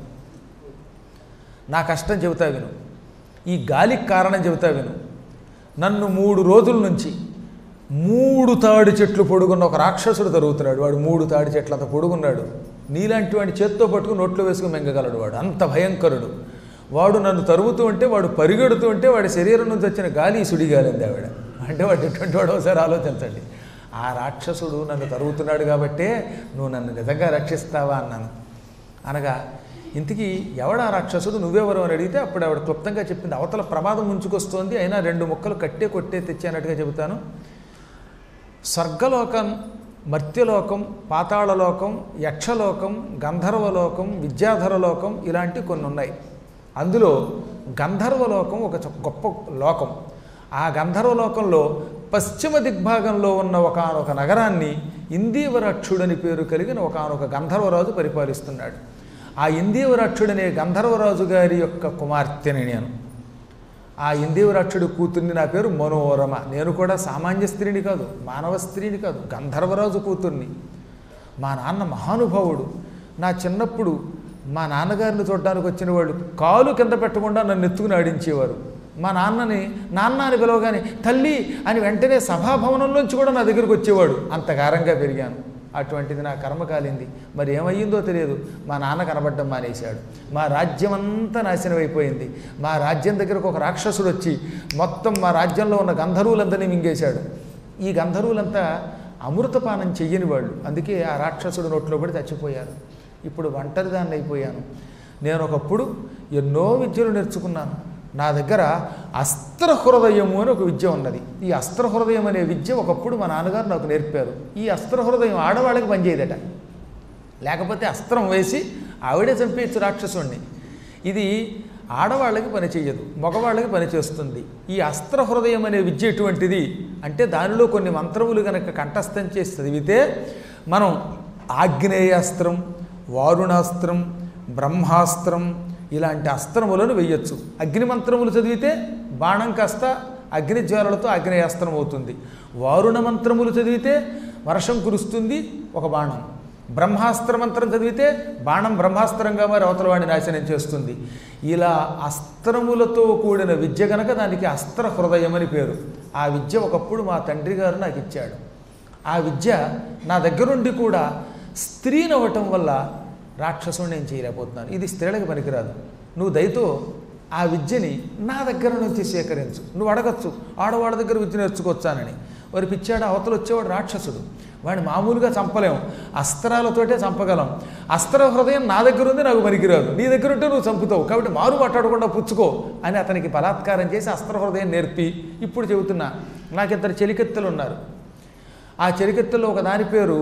నా కష్టం చెబుతా విను ఈ గాలికి కారణం చెబుతా విను నన్ను మూడు రోజుల నుంచి మూడు తాడి చెట్లు పొడుగున్న ఒక రాక్షసుడు తరుగుతున్నాడు వాడు మూడు తాడి చెట్లు అంత పొడుగున్నాడు నీలాంటి వాడిని చేత్తో పట్టుకుని నోట్లో వేసుకుని మెంగగలడు వాడు అంత భయంకరుడు వాడు నన్ను తరుగుతూ ఉంటే వాడు పరిగెడుతూ ఉంటే వాడి శరీరం నుంచి వచ్చిన గాలి సుడిగాలింది ఆవిడ అంటే వాడు ఎటువంటి వాడు ఒకసారి ఆలోచించండి ఆ రాక్షసుడు నన్ను తరుగుతున్నాడు కాబట్టే నువ్వు నన్ను నిజంగా రక్షిస్తావా అన్నాను అనగా ఇంతకీ ఎవడా రాక్షసుడు నువ్వెవరు అని అడిగితే అప్పుడు ఆవిడ క్లుప్తంగా చెప్పింది అవతల ప్రమాదం ముంచుకొస్తోంది అయినా రెండు ముక్కలు కట్టే కొట్టే తెచ్చానట్టుగా చెబుతాను స్వర్గలోకం మర్త్యలోకం పాతాళలోకం యక్షలోకం గంధర్వలోకం విద్యాధరలోకం ఇలాంటి కొన్ని ఉన్నాయి అందులో గంధర్వలోకం ఒక చ- గొప్ప లోకం ఆ గంధర్వలోకంలో పశ్చిమ దిగ్భాగంలో ఉన్న ఒకనొక నగరాన్ని ఇందీవరాక్షుడని పేరు కలిగిన ఒకనొక గంధర్వరాజు పరిపాలిస్తున్నాడు ఆ ఇందీవరాక్షుడనే గంధర్వరాజు గారి యొక్క కుమార్తెని నేను ఆ ఇందేవరాక్షుడి కూతుర్ని నా పేరు మనోరమ నేను కూడా సామాన్య స్త్రీని కాదు మానవ స్త్రీని కాదు గంధర్వరాజు కూతుర్ని మా నాన్న మహానుభావుడు నా చిన్నప్పుడు మా నాన్నగారిని చూడడానికి వచ్చిన వాళ్ళు కాలు కింద పెట్టకుండా నన్ను ఎత్తుకుని ఆడించేవారు మా నాన్నని నాన్న అని పిలవగానే తల్లి అని వెంటనే సభాభవనంలోంచి కూడా నా దగ్గరికి వచ్చేవాడు అంత గారంగా పెరిగాను అటువంటిది నా కర్మ కాలింది మరి ఏమయ్యిందో తెలియదు మా నాన్న కనబడ్డం మానేశాడు మా రాజ్యం అంతా నాశనం అయిపోయింది మా రాజ్యం దగ్గరకు ఒక రాక్షసుడు వచ్చి మొత్తం మా రాజ్యంలో ఉన్న గంధర్వులందరినీ మింగేశాడు ఈ గంధర్వులంతా అమృతపానం చెయ్యని వాళ్ళు అందుకే ఆ రాక్షసుడు నోట్లో పడి చచ్చిపోయారు ఇప్పుడు ఒంటరిదాన్ని అయిపోయాను నేను ఒకప్పుడు ఎన్నో విద్యలు నేర్చుకున్నాను నా దగ్గర అస్త్ర హృదయము అని ఒక విద్య ఉన్నది ఈ అస్త్ర హృదయం అనే విద్య ఒకప్పుడు మా నాన్నగారు నాకు నేర్పారు ఈ అస్త్ర హృదయం ఆడవాళ్ళకి పనిచేయదట లేకపోతే అస్త్రం వేసి ఆవిడే చంపేయచ్చు రాక్షసుణ్ణి ఇది ఆడవాళ్ళకి పని చేయదు మగవాళ్ళకి పని చేస్తుంది ఈ అస్త్ర హృదయం అనే విద్య ఎటువంటిది అంటే దానిలో కొన్ని మంత్రములు కనుక కంఠస్థం చేసి చదివితే మనం ఆగ్నేయాస్త్రం వారుణాస్త్రం బ్రహ్మాస్త్రం ఇలాంటి అస్త్రములను వెయ్యొచ్చు అగ్ని మంత్రములు చదివితే బాణం కాస్త అగ్ని జ్వాలలతో అగ్నేయాస్త్రం అవుతుంది వారుణ మంత్రములు చదివితే వర్షం కురుస్తుంది ఒక బాణం బ్రహ్మాస్త్ర మంత్రం చదివితే బాణం బ్రహ్మాస్త్రంగా మరి అవతల వాడిని నాశనం చేస్తుంది ఇలా అస్త్రములతో కూడిన విద్య గనక దానికి అస్త్ర హృదయం అని పేరు ఆ విద్య ఒకప్పుడు మా తండ్రి గారు నాకు ఇచ్చాడు ఆ విద్య నా దగ్గరుండి కూడా స్త్రీనవ్వటం వల్ల రాక్షసుని నేను చేయలేకపోతున్నాను ఇది స్త్రీలకు పనికిరాదు నువ్వు దయతో ఆ విద్యని నా దగ్గర నుంచి సేకరించు నువ్వు అడగచ్చు ఆడవాళ్ళ దగ్గర విద్య నేర్చుకోవచ్చానని వారి పిచ్చాడు అవతల వచ్చేవాడు రాక్షసుడు వాడిని మామూలుగా చంపలేం అస్త్రాలతోటే చంపగలం అస్త్ర హృదయం నా దగ్గర ఉంది నాకు పనికిరాదు నీ దగ్గర ఉంటే నువ్వు చంపుతావు కాబట్టి మారు మాట్లాడకుండా పుచ్చుకో అని అతనికి బలాత్కారం చేసి అస్త్ర హృదయం నేర్పి ఇప్పుడు చెబుతున్నా నాకు ఇద్దరు చెలికెత్తలు ఉన్నారు ఆ చెలికెత్తలో ఒక దాని పేరు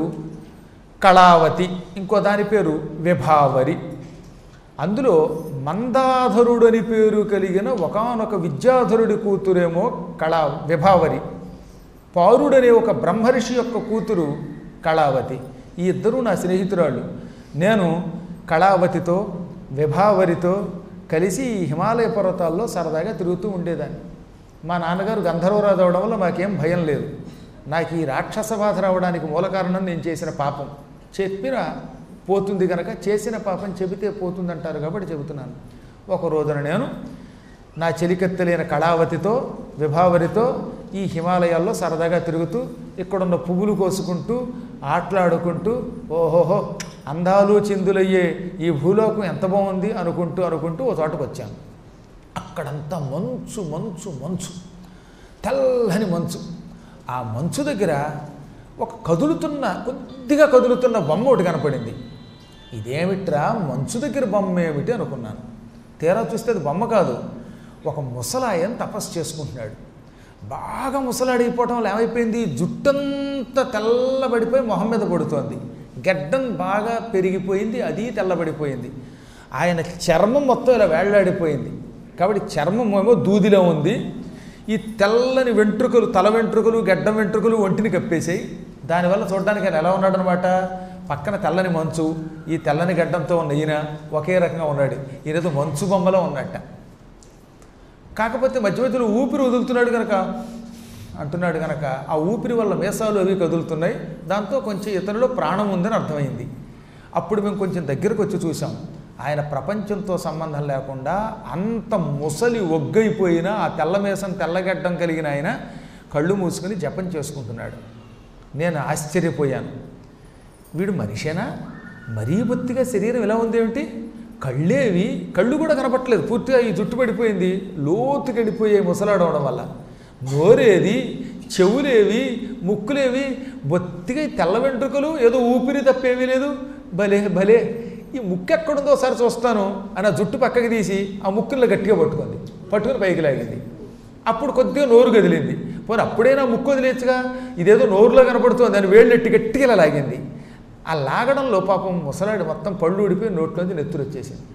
కళావతి ఇంకో దాని పేరు విభావరి అందులో మందాధరుడు అని పేరు కలిగిన ఒకానొక విద్యాధరుడి కూతురేమో కళా విభావరి పారుడనే ఒక బ్రహ్మర్షి యొక్క కూతురు కళావతి ఈ ఇద్దరూ నా స్నేహితురాళ్ళు నేను కళావతితో విభావరితో కలిసి ఈ హిమాలయ పర్వతాల్లో సరదాగా తిరుగుతూ ఉండేదాన్ని మా నాన్నగారు గంధర్వరాజు అవడం వల్ల మాకేం భయం లేదు నాకు ఈ రాక్షస బాధ రావడానికి మూల కారణం నేను చేసిన పాపం చెప్పిన పోతుంది కనుక చేసిన పాపం చెబితే పోతుందంటారు కాబట్టి చెబుతున్నాను ఒక రోజున నేను నా చెలికెత్తలేని కళావతితో విభావరితో ఈ హిమాలయాల్లో సరదాగా తిరుగుతూ ఇక్కడున్న పువ్వులు కోసుకుంటూ ఆటలాడుకుంటూ ఓహోహో అందాలు చిందులయ్యే ఈ భూలోకం ఎంత బాగుంది అనుకుంటూ అనుకుంటూ ఓ చోటకు వచ్చాను అక్కడంతా మంచు మంచు మంచు తెల్లని మంచు ఆ మంచు దగ్గర ఒక కదులుతున్న కొద్దిగా కదులుతున్న బొమ్మ ఒకటి కనపడింది ఇదేమిట్రా మంచు దగ్గర బొమ్మ ఏమిటి అనుకున్నాను తీరా చూస్తే అది బొమ్మ కాదు ఒక ముసలాయన తపస్సు చేసుకుంటున్నాడు బాగా ముసలాడిపోవటం వల్ల ఏమైపోయింది జుట్టంతా తెల్లబడిపోయి మొహం మీద పడుతోంది గడ్డం బాగా పెరిగిపోయింది అది తెల్లబడిపోయింది ఆయన చర్మం మొత్తం ఇలా వేళ్లాడిపోయింది కాబట్టి చర్మం ఏమో దూదిలో ఉంది ఈ తెల్లని వెంట్రుకలు తల వెంట్రుకలు గడ్డం వెంట్రుకలు ఒంటిని కప్పేసాయి దానివల్ల చూడడానికి ఆయన ఎలా ఉన్నాడనమాట పక్కన తెల్లని మంచు ఈ తెల్లని గడ్డంతో ఉన్న ఈయన ఒకే రకంగా ఉన్నాడు ఈయనతో మంచు బొమ్మలో ఉన్నట్ట కాకపోతే మధ్య మధ్యలో ఊపిరి వదులుతున్నాడు కనుక అంటున్నాడు కనుక ఆ ఊపిరి వల్ల మేసాలు అవి కదులుతున్నాయి దాంతో కొంచెం ఇతనిలో ప్రాణం ఉందని అర్థమైంది అప్పుడు మేము కొంచెం దగ్గరకు వచ్చి చూసాం ఆయన ప్రపంచంతో సంబంధం లేకుండా అంత ముసలి ఒగ్గైపోయిన ఆ తెల్లమేసం తెల్లగడ్డం కలిగిన ఆయన కళ్ళు మూసుకుని జపం చేసుకుంటున్నాడు నేను ఆశ్చర్యపోయాను వీడు మనిషేనా మరీ బొత్తిగా శరీరం ఇలా ఉందేమిటి కళ్ళేవి కళ్ళు కూడా కనపట్లేదు పూర్తిగా ఈ జుట్టు పడిపోయింది లోతుకి వెళ్ళిపోయే ముసలాడవడం వల్ల నోరేది చెవులేవి ముక్కులేవి బొత్తిగా ఈ తెల్ల వెంట్రుకలు ఏదో ఊపిరి తప్పేమీ లేదు భలే భలే ఈ ముక్కు ఎక్కడుందో ఒకసారి చూస్తాను అని ఆ జుట్టు పక్కకి తీసి ఆ ముక్కుల్లో గట్టిగా పట్టుకుంది పట్టుకుని పైకి లాగింది అప్పుడు కొద్దిగా నోరు కదిలింది పోనీ అప్పుడైనా ముక్కు వదిలేచ్చుగా ఇదేదో నోరులో కనపడుతుంది అని వేళ్ళెట్టి గట్టిగా ఇలా లాగింది ఆ లాగడంలో పాపం ముసలాడు మొత్తం పళ్ళు ఊడిపోయి నోట్లోంచి నెత్తురు వచ్చేసింది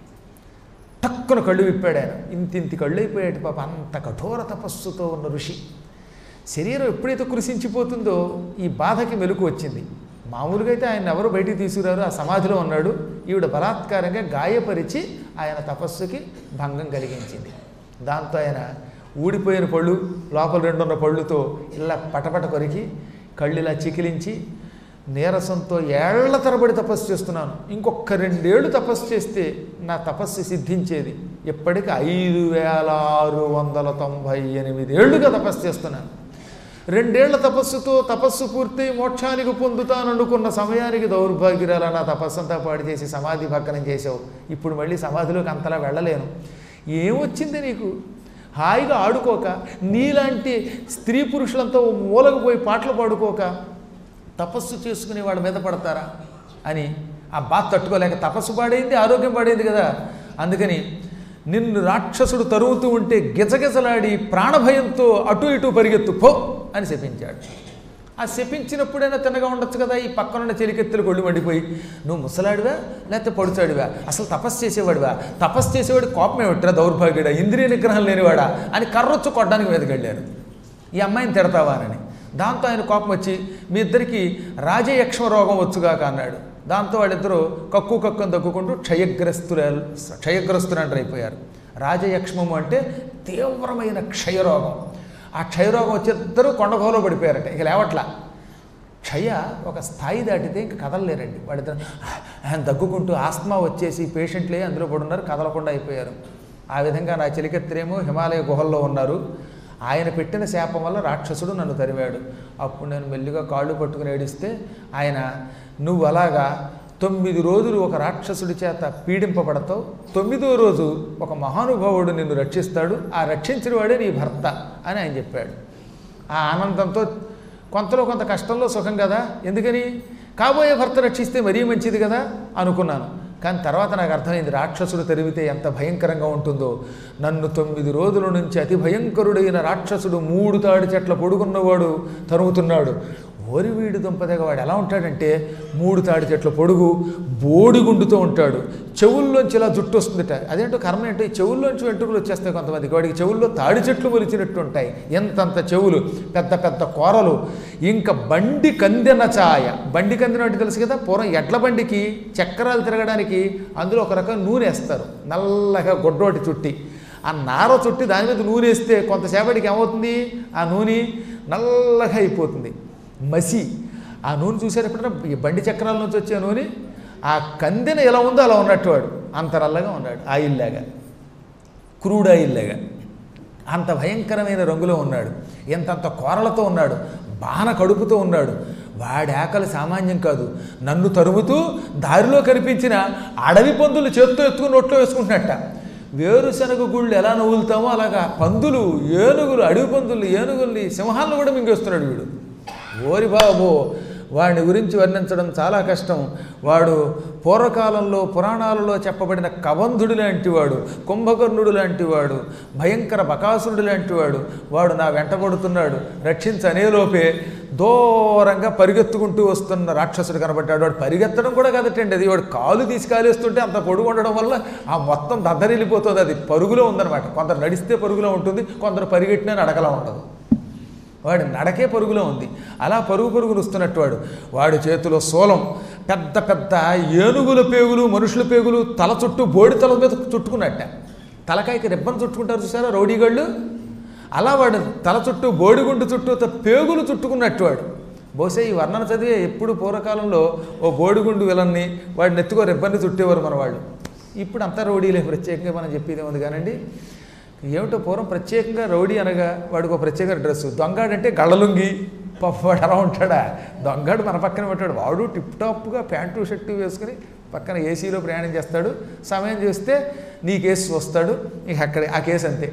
టక్కున కళ్ళు విప్పాడు ఆయన ఇంతింతి కళ్ళు అయిపోయాడు పాప అంత కఠోర తపస్సుతో ఉన్న ఋషి శరీరం ఎప్పుడైతే కృషించిపోతుందో ఈ బాధకి మెలకు వచ్చింది మామూలుగా అయితే ఆయన ఎవరు బయటికి తీసుకురారు ఆ సమాధిలో ఉన్నాడు ఈవిడ బలాత్కారంగా గాయపరిచి ఆయన తపస్సుకి భంగం కలిగించింది దాంతో ఆయన ఊడిపోయిన పళ్ళు లోపల రెండున్న పళ్ళుతో ఇలా పటపట కొరికి కళ్ళు ఇలా చికిలించి నీరసంతో ఏళ్ల తరబడి తపస్సు చేస్తున్నాను ఇంకొక రెండేళ్లు తపస్సు చేస్తే నా తపస్సు సిద్ధించేది ఇప్పటికి ఐదు వేల ఆరు వందల తొంభై ఎనిమిది ఏళ్లుగా తపస్సు చేస్తున్నాను రెండేళ్ల తపస్సుతో తపస్సు పూర్తి మోక్షానికి పొందుతాననుకున్న సమయానికి దౌర్భాగ్యురాల నా తపస్సంతా పాడు చేసి సమాధి భగ్నం చేసావు ఇప్పుడు మళ్ళీ సమాధిలోకి అంతలా వెళ్ళలేను ఏమొచ్చింది నీకు హాయిగా ఆడుకోక నీలాంటి స్త్రీ పురుషులంతా ఓ మూలకు పోయి పాటలు పాడుకోక తపస్సు చేసుకునే వాళ్ళ మీద పడతారా అని ఆ బాధ తట్టుకోలేక తపస్సు పాడైంది ఆరోగ్యం పాడైంది కదా అందుకని నిన్ను రాక్షసుడు తరువుతూ ఉంటే గిజగిజలాడి ప్రాణభయంతో అటు ఇటు పరిగెత్తు పో అని శపించాడు ఆ శపించినప్పుడైనా తిన్నగా ఉండొచ్చు కదా ఈ పక్కనున్న చెలికెత్తులు కొళ్ళు మండిపోయి నువ్వు ముసలాడివా లేకపోతే పడుచాడివా అసలు తపస్సు చేసేవాడివా తపస్సు చేసేవాడి కోపం ఏమిట్రా దౌర్భాగ్యుడా ఇంద్రియ నిగ్రహం లేనివాడా అని కర్రొచ్చు కొట్టడానికి మీదకి వెళ్ళారు ఈ అమ్మాయిని తిడతావా అని దాంతో ఆయన కోపం వచ్చి మీ ఇద్దరికి రాజయక్ష్మ రోగం వచ్చుగాక అన్నాడు దాంతో వాళ్ళిద్దరూ కక్కు కక్కుని దగ్గుకుంటూ క్షయగ్రస్తుల క్షయగ్రస్తులంటారు అయిపోయారు రాజయక్ష్మము అంటే తీవ్రమైన క్షయరోగం ఆ క్షయరోగం వచ్చి ఇద్దరు కొండగోలో పడిపోయారట ఇక లేవట్లా క్షయ ఒక స్థాయి దాటితే ఇంక కదలలేరండి వాళ్ళిద్దరు ఆయన దగ్గుకుంటూ ఆస్మా వచ్చేసి పేషెంట్లే అందులో పడున్నారు కదలకుండా అయిపోయారు ఆ విధంగా నా చెలికెత్తరేమో హిమాలయ గుహల్లో ఉన్నారు ఆయన పెట్టిన శాపం వల్ల రాక్షసుడు నన్ను తరివాడు అప్పుడు నేను మెల్లిగా కాళ్ళు పట్టుకుని ఏడిస్తే ఆయన నువ్వు అలాగా తొమ్మిది రోజులు ఒక రాక్షసుడి చేత పీడింపబడతావు తొమ్మిదో రోజు ఒక మహానుభావుడు నిన్ను రక్షిస్తాడు ఆ రక్షించిన వాడే నీ భర్త అని ఆయన చెప్పాడు ఆ ఆనందంతో కొంతలో కొంత కష్టంలో సుఖం కదా ఎందుకని కాబోయే భర్త రక్షిస్తే మరీ మంచిది కదా అనుకున్నాను కానీ తర్వాత నాకు అర్థమైంది రాక్షసుడు తెరివితే ఎంత భయంకరంగా ఉంటుందో నన్ను తొమ్మిది రోజుల నుంచి అతి భయంకరుడైన రాక్షసుడు మూడు తాడి చెట్ల పొడుగున్నవాడు తరుగుతున్నాడు ఓరివీడు దుంపదగ వాడు ఎలా ఉంటాడంటే మూడు తాడి చెట్ల పొడుగు బోడిగుండుతో ఉంటాడు చెవుల్లోంచి ఇలా జుట్టు వస్తుందిట అదేంటో కర్మ ఏంటో ఈ చెవుల్లోంచి వెంట్రుకలు వచ్చేస్తాయి కొంతమందికి వాడికి చెవుల్లో తాడి చెట్లు మొలిచినట్టు ఉంటాయి ఎంతంత చెవులు పెద్ద పెద్ద కూరలు ఇంకా బండి కందెన ఛాయ బండి కందెన అంటే తెలుసు కదా పూర్వం ఎడ్ల బండికి చక్రాలు తిరగడానికి అందులో ఒక రకం నూనె వేస్తారు నల్లగా గొడ్డోటి చుట్టి ఆ నార చుట్టి దాని మీద నూనె వేస్తే కొంతసేపటికి ఏమవుతుంది ఆ నూనె నల్లగా అయిపోతుంది మసి ఆ నూనె చూసారు ఎప్పుడైనా ఈ బండి చక్రాల నుంచి వచ్చే నూనె ఆ కందెన ఎలా ఉందో అలా ఉన్నట్టు వాడు అంత నల్లగా ఉన్నాడు ఆయిల్ లాగా క్రూడ్ ఆయిల్ లాగా అంత భయంకరమైన రంగులో ఉన్నాడు ఎంతంత కోరలతో ఉన్నాడు బాణ కడుపుతో ఉన్నాడు వాడి ఆకలి సామాన్యం కాదు నన్ను తరుముతూ దారిలో కనిపించిన అడవి పందులు చేత్తో ఎత్తుకుని నోట్లో వేసుకుంటున్నట్ట వేరుశనగ గుళ్ళు ఎలా నవ్వులుతామో అలాగా పందులు ఏనుగులు అడవి పందులు ఏనుగుల్ని సింహాలను కూడా మింగేస్తున్నాడు వీడు ఓరి బాబు వాడిని గురించి వర్ణించడం చాలా కష్టం వాడు పూర్వకాలంలో పురాణాలలో చెప్పబడిన కబంధుడు లాంటివాడు కుంభకర్ణుడు లాంటివాడు భయంకర బకాసురుడు లాంటివాడు వాడు నా వెంటబడుతున్నాడు రక్షించనేలోపే దూరంగా పరిగెత్తుకుంటూ వస్తున్న రాక్షసుడు కనబడ్డాడు వాడు పరిగెత్తడం కూడా కదటండి అది వాడు కాలు తీసి కాలేస్తుంటే అంత పొడుగు ఉండడం వల్ల ఆ మొత్తం దద్దరిల్లిపోతుంది అది పరుగులో ఉందన్నమాట కొందరు నడిస్తే పరుగులో ఉంటుంది కొందరు పరిగెట్టినా నడకలా ఉండదు వాడి నడకే పరుగులో ఉంది అలా పరుగు పరుగులు వస్తున్నట్టు వాడు వాడి చేతిలో సోలం పెద్ద పెద్ద ఏనుగుల పేగులు మనుషుల పేగులు తల చుట్టూ బోడి తల మీద చుట్టుకున్నట్ట తలకాయకి రిబ్బన్ చుట్టుకుంటారు చూసారా రౌడీగాళ్ళు అలా వాడు తల చుట్టూ బోడిగుండు చుట్టూ త- పేగులు చుట్టుకున్నట్టు వాడు బహుశా ఈ వర్ణన చదివే ఎప్పుడు పూర్వకాలంలో ఓ బోడిగుండు విలన్ని వాడిని ఎత్తుకో రిబ్బన్ని చుట్టేవారు మన వాళ్ళు ఇప్పుడు అంతా రౌడీలే ప్రత్యేకంగా మనం చెప్పేది ఉంది కానండి ఏమిటో పూర్వం ప్రత్యేకంగా రౌడీ అనగా వాడికి ఒక ప్రత్యేక డ్రెస్సు దొంగాడంటే గళ్ళలుంగి పాప వాడు అలా ఉంటాడా దొంగాడు మన పక్కన పెట్టాడు వాడు టిప్ టాప్గా ప్యాంటు షర్టు వేసుకుని పక్కన ఏసీలో ప్రయాణం చేస్తాడు సమయం చేస్తే నీ కేసు వస్తాడు ఇక అక్కడే ఆ కేసు అంతే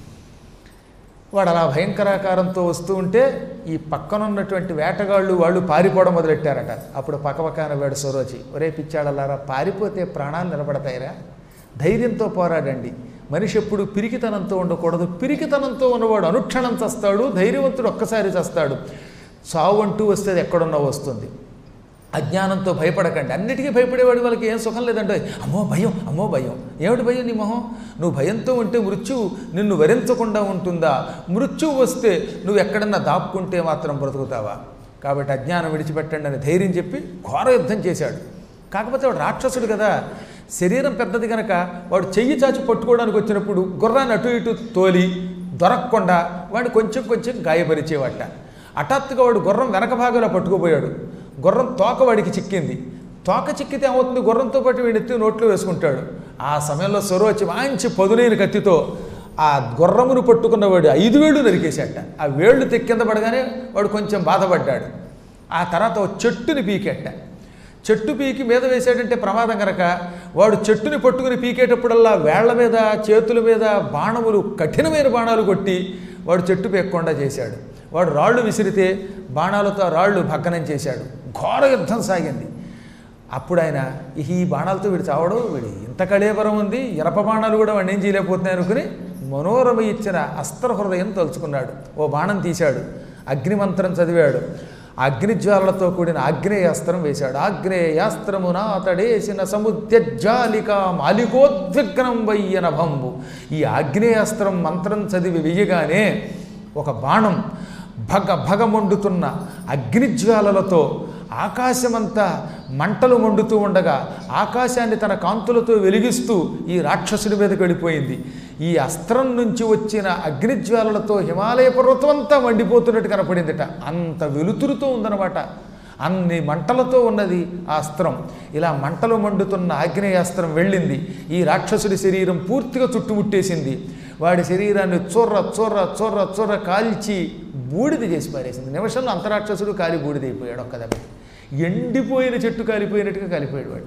వాడు అలా భయంకరాకారంతో వస్తూ ఉంటే ఈ పక్కన ఉన్నటువంటి వేటగాళ్ళు వాళ్ళు పారిపోవడం మొదలెట్టారట అప్పుడు పక్కపక్కన వాడు సొరోచి ఒరే పిచ్చాడలారా పారిపోతే ప్రాణాలు నిలబడతాయిరా ధైర్యంతో పోరాడండి మనిషి ఎప్పుడు పిరికితనంతో ఉండకూడదు పిరికితనంతో ఉన్నవాడు అనుక్షణం చస్తాడు ధైర్యవంతుడు ఒక్కసారి చస్తాడు చావు అంటూ వస్తే అది ఎక్కడున్నా వస్తుంది అజ్ఞానంతో భయపడకండి అన్నిటికీ భయపడేవాడు వాళ్ళకి ఏం సుఖం లేదంటే అమ్మో భయం అమ్మో భయం ఏమిటి భయం నీ మొహం నువ్వు భయంతో ఉంటే మృత్యువు నిన్ను వరించకుండా ఉంటుందా మృత్యువు వస్తే నువ్వు ఎక్కడన్నా దాక్కుంటే మాత్రం బ్రతుకుతావా కాబట్టి అజ్ఞానం విడిచిపెట్టండి అని ధైర్యం చెప్పి ఘోర యుద్ధం చేశాడు కాకపోతే వాడు రాక్షసుడు కదా శరీరం పెద్దది కనుక వాడు చెయ్యి చాచి పట్టుకోవడానికి వచ్చినప్పుడు గుర్రాన్ని అటు ఇటు తోలి దొరకకుండా వాడిని కొంచెం కొంచెం గాయపరిచేవాట హఠాత్తుగా వాడు గుర్రం వెనక భాగంలో పట్టుకుపోయాడు గుర్రం తోక వాడికి చిక్కింది తోక చిక్కితే ఏమవుతుంది గుర్రంతో పాటు వీడి ఎత్తి నోట్లో వేసుకుంటాడు ఆ సమయంలో సొరవచ్చి మంచి పదునైన కత్తితో ఆ గుర్రమును పట్టుకున్నవాడు ఐదు వేళ్ళు నరికేశాట ఆ వేళ్ళు తెక్కింద పడగానే వాడు కొంచెం బాధపడ్డాడు ఆ తర్వాత ఓ చెట్టుని పీకెట్ట చెట్టు పీకి మీద వేసాడంటే ప్రమాదం కనుక వాడు చెట్టుని పట్టుకుని పీకేటప్పుడల్లా వేళ్ల మీద చేతుల మీద బాణములు కఠినమైన బాణాలు కొట్టి వాడు చెట్టు పీక్కుండా చేశాడు వాడు రాళ్ళు విసిరితే బాణాలతో ఆ రాళ్ళు భగ్గనం చేశాడు ఘోర యుద్ధం సాగింది అప్పుడు ఆయన ఇక ఈ బాణాలతో వీడు చావడు వీడి ఇంత కళేబరం ఉంది ఇనప బాణాలు కూడా వాడిని ఏం చేయలేకపోతున్నాయి అనుకుని మనోరమ ఇచ్చిన అస్త్ర హృదయం తలుచుకున్నాడు ఓ బాణం తీశాడు అగ్నిమంత్రం చదివాడు అగ్నిజ్వాలలతో కూడిన ఆగ్నేయాస్త్రం వేశాడు ఆగ్నేయాస్త్రమున అతడేసిన సముద్యజ్జాలిక మాలికోద్విగ్నం వయ్యన భంబు ఈ ఆగ్నేయాస్త్రం మంత్రం చదివి వెయ్యగానే ఒక బాణం భగ భగ మండుతున్న అగ్నిజ్వాలలతో ఆకాశమంతా మంటలు మండుతూ ఉండగా ఆకాశాన్ని తన కాంతులతో వెలిగిస్తూ ఈ రాక్షసుడి మీదకి వెళ్ళిపోయింది ఈ అస్త్రం నుంచి వచ్చిన అగ్నిజ్వాలలతో హిమాలయ పర్వతం అంతా మండిపోతున్నట్టు కనపడిందిట అంత వెలుతురుతో ఉందన్నమాట అన్ని మంటలతో ఉన్నది ఆ అస్త్రం ఇలా మంటలు మండుతున్న ఆగ్నేయాస్త్రం వెళ్ళింది ఈ రాక్షసుడి శరీరం పూర్తిగా చుట్టుముట్టేసింది వాడి శరీరాన్ని చొర్ర చొర్ర చొర్ర చొర్ర కాల్చి బూడిద చేసి పారేసింది నిమిషంలో అంతరాక్షసుడు కాలి బూడిదైపోయాడు ఒక్క దెబ్బ ఎండిపోయిన చెట్టు కాలిపోయినట్టుగా కాలిపోయాడు వాడు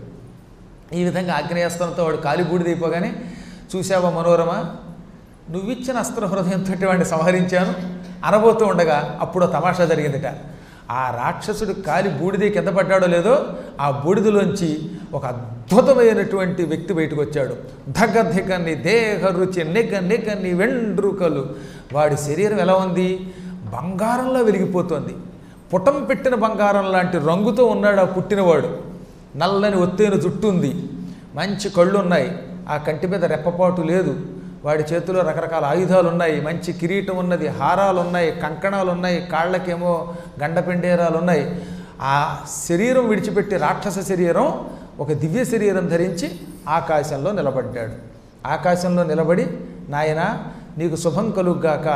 ఈ విధంగా ఆగ్నేయాస్త్రంతో వాడు కాలి బూడిదైపోగానే చూసావా మనోరమ నువ్విచ్చిన అస్త్ర హృదయంతో వాడిని సంహరించాను అనబోతూ ఉండగా అప్పుడు తమాషా జరిగిందిట ఆ రాక్షసుడు కాలి బూడిద కింద పడ్డాడో లేదో ఆ బూడిదలోంచి ఒక అద్భుతమైనటువంటి వ్యక్తి బయటకు వచ్చాడు ధగధికని దేహ రుచి నెగ్గ నెగ్గని వెండ్రుకలు వాడి శరీరం ఎలా ఉంది బంగారంలో వెలిగిపోతోంది పుటం పెట్టిన బంగారం లాంటి రంగుతో ఉన్నాడు ఆ పుట్టినవాడు నల్లని ఒత్తైన జుట్టు ఉంది మంచి కళ్ళు ఉన్నాయి ఆ కంటి మీద రెప్పపాటు లేదు వాడి చేతిలో రకరకాల ఆయుధాలు ఉన్నాయి మంచి కిరీటం ఉన్నది హారాలు ఉన్నాయి కంకణాలు ఉన్నాయి కాళ్ళకేమో గండపెండేరాలు ఉన్నాయి ఆ శరీరం విడిచిపెట్టి రాక్షస శరీరం ఒక దివ్య శరీరం ధరించి ఆకాశంలో నిలబడ్డాడు ఆకాశంలో నిలబడి నాయన నీకు శుభం కలుగ్గాక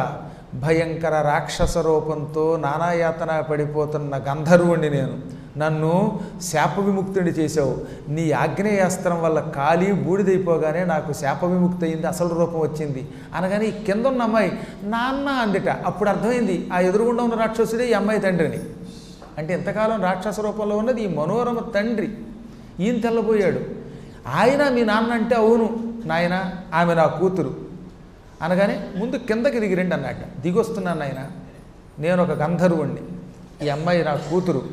భయంకర రాక్షస రూపంతో నానాయాతన పడిపోతున్న గంధర్వుణ్ణి నేను నన్ను శాప విముక్తుని చేశావు నీ ఆగ్నేయాస్త్రం వల్ల ఖాళీ బూడిదైపోగానే నాకు శాప విముక్తి అయింది అసలు రూపం వచ్చింది అనగానే ఈ కింద ఉన్న అమ్మాయి నాన్న అందిట అప్పుడు అర్థమైంది ఆ ఎదురుగుండా ఉన్న రాక్షసుడే ఈ అమ్మాయి తండ్రిని అంటే ఇంతకాలం రాక్షస రూపంలో ఉన్నది ఈ మనోరమ తండ్రి ఈయన తెల్లబోయాడు ఆయన మీ నాన్న అంటే అవును నాయన ఆమె నా కూతురు అనగానే ముందు కిందకి దిగి రండి అన్నట్ట దిగొస్తున్నాను నాయన నేను ఒక గంధర్వుణ్ణి ఈ అమ్మాయి నా కూతురు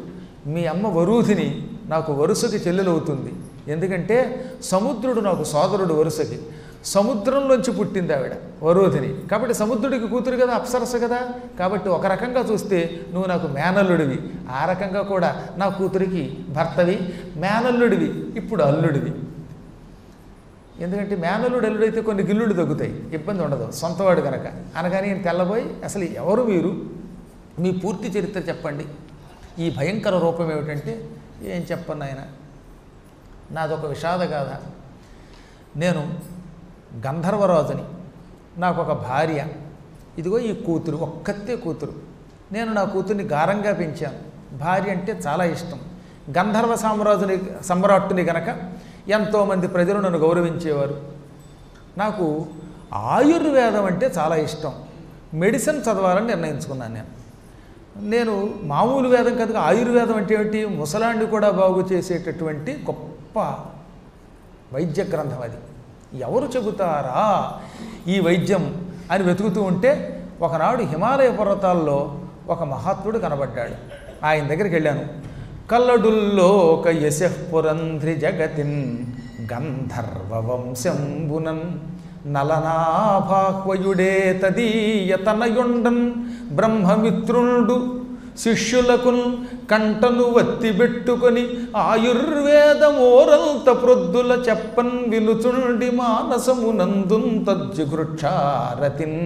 మీ అమ్మ వరూధిని నాకు వరుసకి చెల్లెలవుతుంది ఎందుకంటే సముద్రుడు నాకు సోదరుడు వరుసకి సముద్రంలోంచి పుట్టింది ఆవిడ వరోధిని కాబట్టి సముద్రుడికి కూతురు కదా అప్సరస కదా కాబట్టి ఒక రకంగా చూస్తే నువ్వు నాకు మేనల్లుడివి ఆ రకంగా కూడా నా కూతురికి భర్తవి మేనల్లుడివి ఇప్పుడు అల్లుడివి ఎందుకంటే మేనల్లుడు అల్లుడైతే కొన్ని గిల్లుడు తగ్గుతాయి ఇబ్బంది ఉండదు సొంతవాడు కనుక అనగానే ఈయన తెల్లబోయి అసలు ఎవరు మీరు మీ పూర్తి చరిత్ర చెప్పండి ఈ భయంకర రూపం ఏమిటంటే ఏం చెప్పను ఆయన నాదొక విషాద గాథ నేను గంధర్వరాజుని నాకు ఒక భార్య ఇదిగో ఈ కూతురు ఒక్కతే కూతురు నేను నా కూతుర్ని గారంగా పెంచాను భార్య అంటే చాలా ఇష్టం గంధర్వ సామ్రాజుని సమ్రాట్టుని గనక ఎంతోమంది ప్రజలు నన్ను గౌరవించేవారు నాకు ఆయుర్వేదం అంటే చాలా ఇష్టం మెడిసిన్ చదవాలని నిర్ణయించుకున్నాను నేను నేను మామూలు వేదం కదా ఆయుర్వేదం అంటే ఏమిటి ముసలాండి కూడా బాగు చేసేటటువంటి గొప్ప వైద్య గ్రంథం అది ఎవరు చెబుతారా ఈ వైద్యం అని వెతుకుతూ ఉంటే ఒకనాడు హిమాలయ పర్వతాల్లో ఒక మహాత్ముడు కనబడ్డాడు ఆయన దగ్గరికి వెళ్ళాను కల్లడుల్లోక యశఃపురంధ్రి జగతిన్ గంధర్వ వంశంబునన్ నలనాభాహ్వయుడే తదీయ తనయుండన్ బ్రహ్మమిత్రుండు శిష్యులకున్ కంటను వత్తిబెట్టుకొని ఆయుర్వేదమోరంత ప్రొద్దుల చెప్పన్ వినుచుండి మానసమునందున్ తజ్జుఘృక్షారతిన్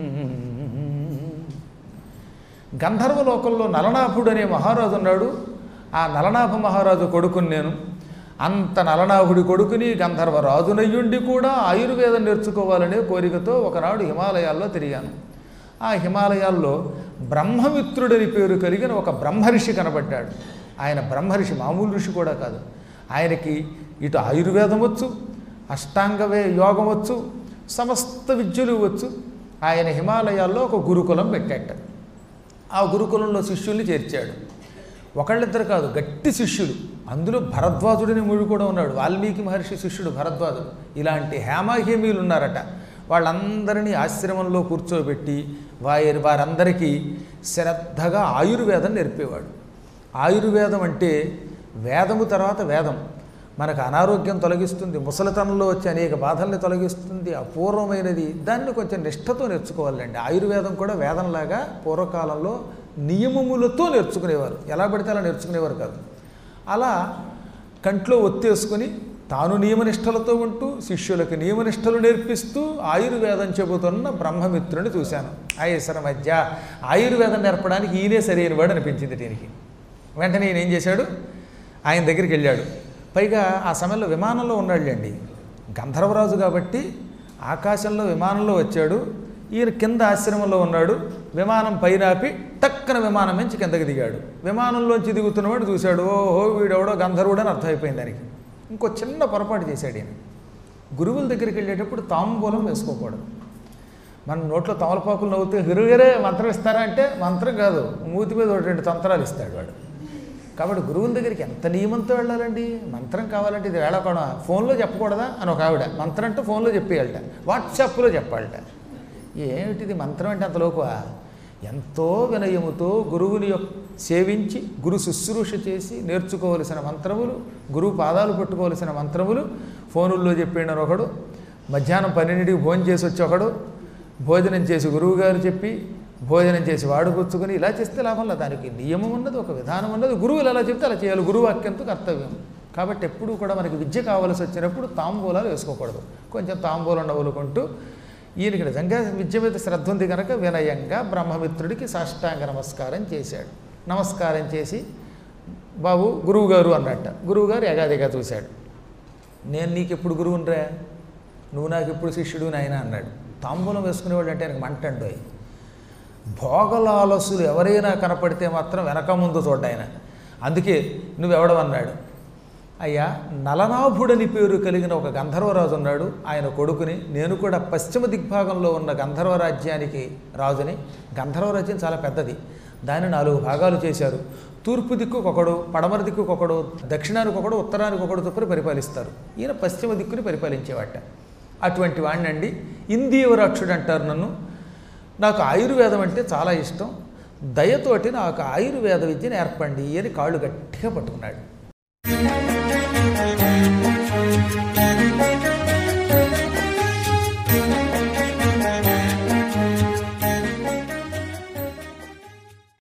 గంధర్వ లోకంలో నలనాభుడు అనే మహారాజు ఉన్నాడు ఆ నలనాభ మహారాజు కొడుకుని నేను అంత నలనాభుడి కొడుకుని గంధర్వ రాజునయ్యుండి కూడా ఆయుర్వేదం నేర్చుకోవాలనే కోరికతో ఒకనాడు హిమాలయాల్లో తిరిగాను ఆ హిమాలయాల్లో బ్రహ్మమిత్రుడని పేరు కలిగిన ఒక బ్రహ్మర్షి కనబడ్డాడు ఆయన బ్రహ్మర్షి మామూలు ఋషి కూడా కాదు ఆయనకి ఇటు ఆయుర్వేదం వచ్చు అష్టాంగవే యోగం వచ్చు సమస్త విద్యలు వచ్చు ఆయన హిమాలయాల్లో ఒక గురుకులం పెట్టాట ఆ గురుకులంలో శిష్యుల్ని చేర్చాడు ఒకళ్ళిద్దరు కాదు గట్టి శిష్యులు అందులో భరద్వాజుడిని ముడి కూడా ఉన్నాడు వాల్మీకి మహర్షి శిష్యుడు భరద్వాజుడు ఇలాంటి హేమాహేమీలు ఉన్నారట వాళ్ళందరినీ ఆశ్రమంలో కూర్చోబెట్టి వారి వారందరికీ శ్రద్ధగా ఆయుర్వేదం నేర్పేవాడు ఆయుర్వేదం అంటే వేదము తర్వాత వేదం మనకు అనారోగ్యం తొలగిస్తుంది ముసలితనంలో వచ్చే అనేక బాధల్ని తొలగిస్తుంది అపూర్వమైనది దాన్ని కొంచెం నిష్ఠతో నేర్చుకోవాలండి ఆయుర్వేదం కూడా వేదంలాగా పూర్వకాలంలో నియమములతో నేర్చుకునేవారు ఎలా పడితే అలా నేర్చుకునేవారు కాదు అలా కంట్లో ఒత్తేసుకొని తాను నియమనిష్టలతో ఉంటూ శిష్యులకు నియమనిష్టలు నేర్పిస్తూ ఆయుర్వేదం చెబుతున్న బ్రహ్మమిత్రుని చూశాను ఆయేశ్వర మధ్య ఆయుర్వేదం నేర్పడానికి ఈయనే సరైన వాడు అనిపించింది దీనికి వెంటనే ఈయన ఏం చేశాడు ఆయన దగ్గరికి వెళ్ళాడు పైగా ఆ సమయంలో విమానంలో ఉన్నాడులేండి గంధర్వరాజు కాబట్టి ఆకాశంలో విమానంలో వచ్చాడు ఈయన కింద ఆశ్రమంలో ఉన్నాడు విమానం పైనాపి టక్కన విమానం నుంచి కిందకి దిగాడు విమానంలోంచి దిగుతున్నవాడు చూశాడు ఓహో వీడెవడో గంధర్వుడు అని అర్థమైపోయింది దానికి ఇంకో చిన్న పొరపాటు చేశాడు ఈయన గురువుల దగ్గరికి వెళ్ళేటప్పుడు తాంబూలం వేసుకోకూడదు మన నోట్లో తమలపాకులు నవ్వుతూ హిరుగరే మంత్రం ఇస్తారా అంటే మంత్రం కాదు మూతి మీద ఒకటి రెండు తంత్రాలు ఇస్తాడు వాడు కాబట్టి గురువుల దగ్గరికి ఎంత నియమంతో వెళ్ళాలండి మంత్రం కావాలంటే ఇది వేళకోవడం ఫోన్లో చెప్పకూడదా అని ఒక ఆవిడ మంత్రం అంటే ఫోన్లో చెప్పేయాలట వాట్సాప్లో చెప్పాలట ఏమిటిది మంత్రం అంటే అంత లోకువా ఎంతో వినయముతో గురువుని యొక్క సేవించి గురు శుశ్రూష చేసి నేర్చుకోవలసిన మంత్రములు గురువు పాదాలు పట్టుకోవలసిన మంత్రములు ఫోనుల్లో చెప్పిన ఒకడు మధ్యాహ్నం పన్నెండింటికి భోజనం చేసి వచ్చి ఒకడు భోజనం చేసి గురువుగారు చెప్పి భోజనం చేసి వాడు పుచ్చుకొని ఇలా చేస్తే లాభంలా దానికి నియమం ఉన్నది ఒక విధానం ఉన్నది గురువులు ఎలా చెప్తే అలా చేయాలి గురువు వాక్యంతో కర్తవ్యం కాబట్టి ఎప్పుడూ కూడా మనకి విద్య కావలసి వచ్చినప్పుడు తాంబూలాలు వేసుకోకూడదు కొంచెం తాంబూలం నవ్వులుకుంటూ ఈయనకి నిజంగా విద్య మీద శ్రద్ధ ఉంది కనుక వినయంగా బ్రహ్మమిత్రుడికి సాష్టాంగ నమస్కారం చేశాడు నమస్కారం చేసి బాబు గురువుగారు అన్నట్ట గురువుగారు ఎగాదిగా చూశాడు నేను నీకు ఎప్పుడు గురువునరా నువ్వు నాకు ఎప్పుడు శిష్యుడు నాయన అన్నాడు తాంబూలం వేసుకునేవాడు అంటే ఆయనకు మంటండు భోగలాలసులు ఎవరైనా కనపడితే మాత్రం వెనక ముందు చూడ్డాయన అందుకే నువ్వెవడమన్నాడు అయ్యా నలనాభుడని పేరు కలిగిన ఒక గంధర్వరాజు ఉన్నాడు ఆయన కొడుకుని నేను కూడా పశ్చిమ దిగ్భాగంలో ఉన్న గంధర్వ రాజ్యానికి రాజుని గంధర్వ రాజ్యం చాలా పెద్దది దాన్ని నాలుగు భాగాలు చేశారు తూర్పు దిక్కుకు ఒకడు పడమర దిక్కుకు ఒకడు దక్షిణానికి ఒకడు ఉత్తరానికి ఒకడు చొప్పున పరిపాలిస్తారు ఈయన పశ్చిమ దిక్కుని పరిపాలించేవాట అటువంటి వాడినండి ఇందీవరాక్షుడు అంటారు నన్ను నాకు ఆయుర్వేదం అంటే చాలా ఇష్టం దయతోటి నాకు ఆయుర్వేద విద్యను ఏర్పండి అని కాళ్ళు గట్టిగా పట్టుకున్నాడు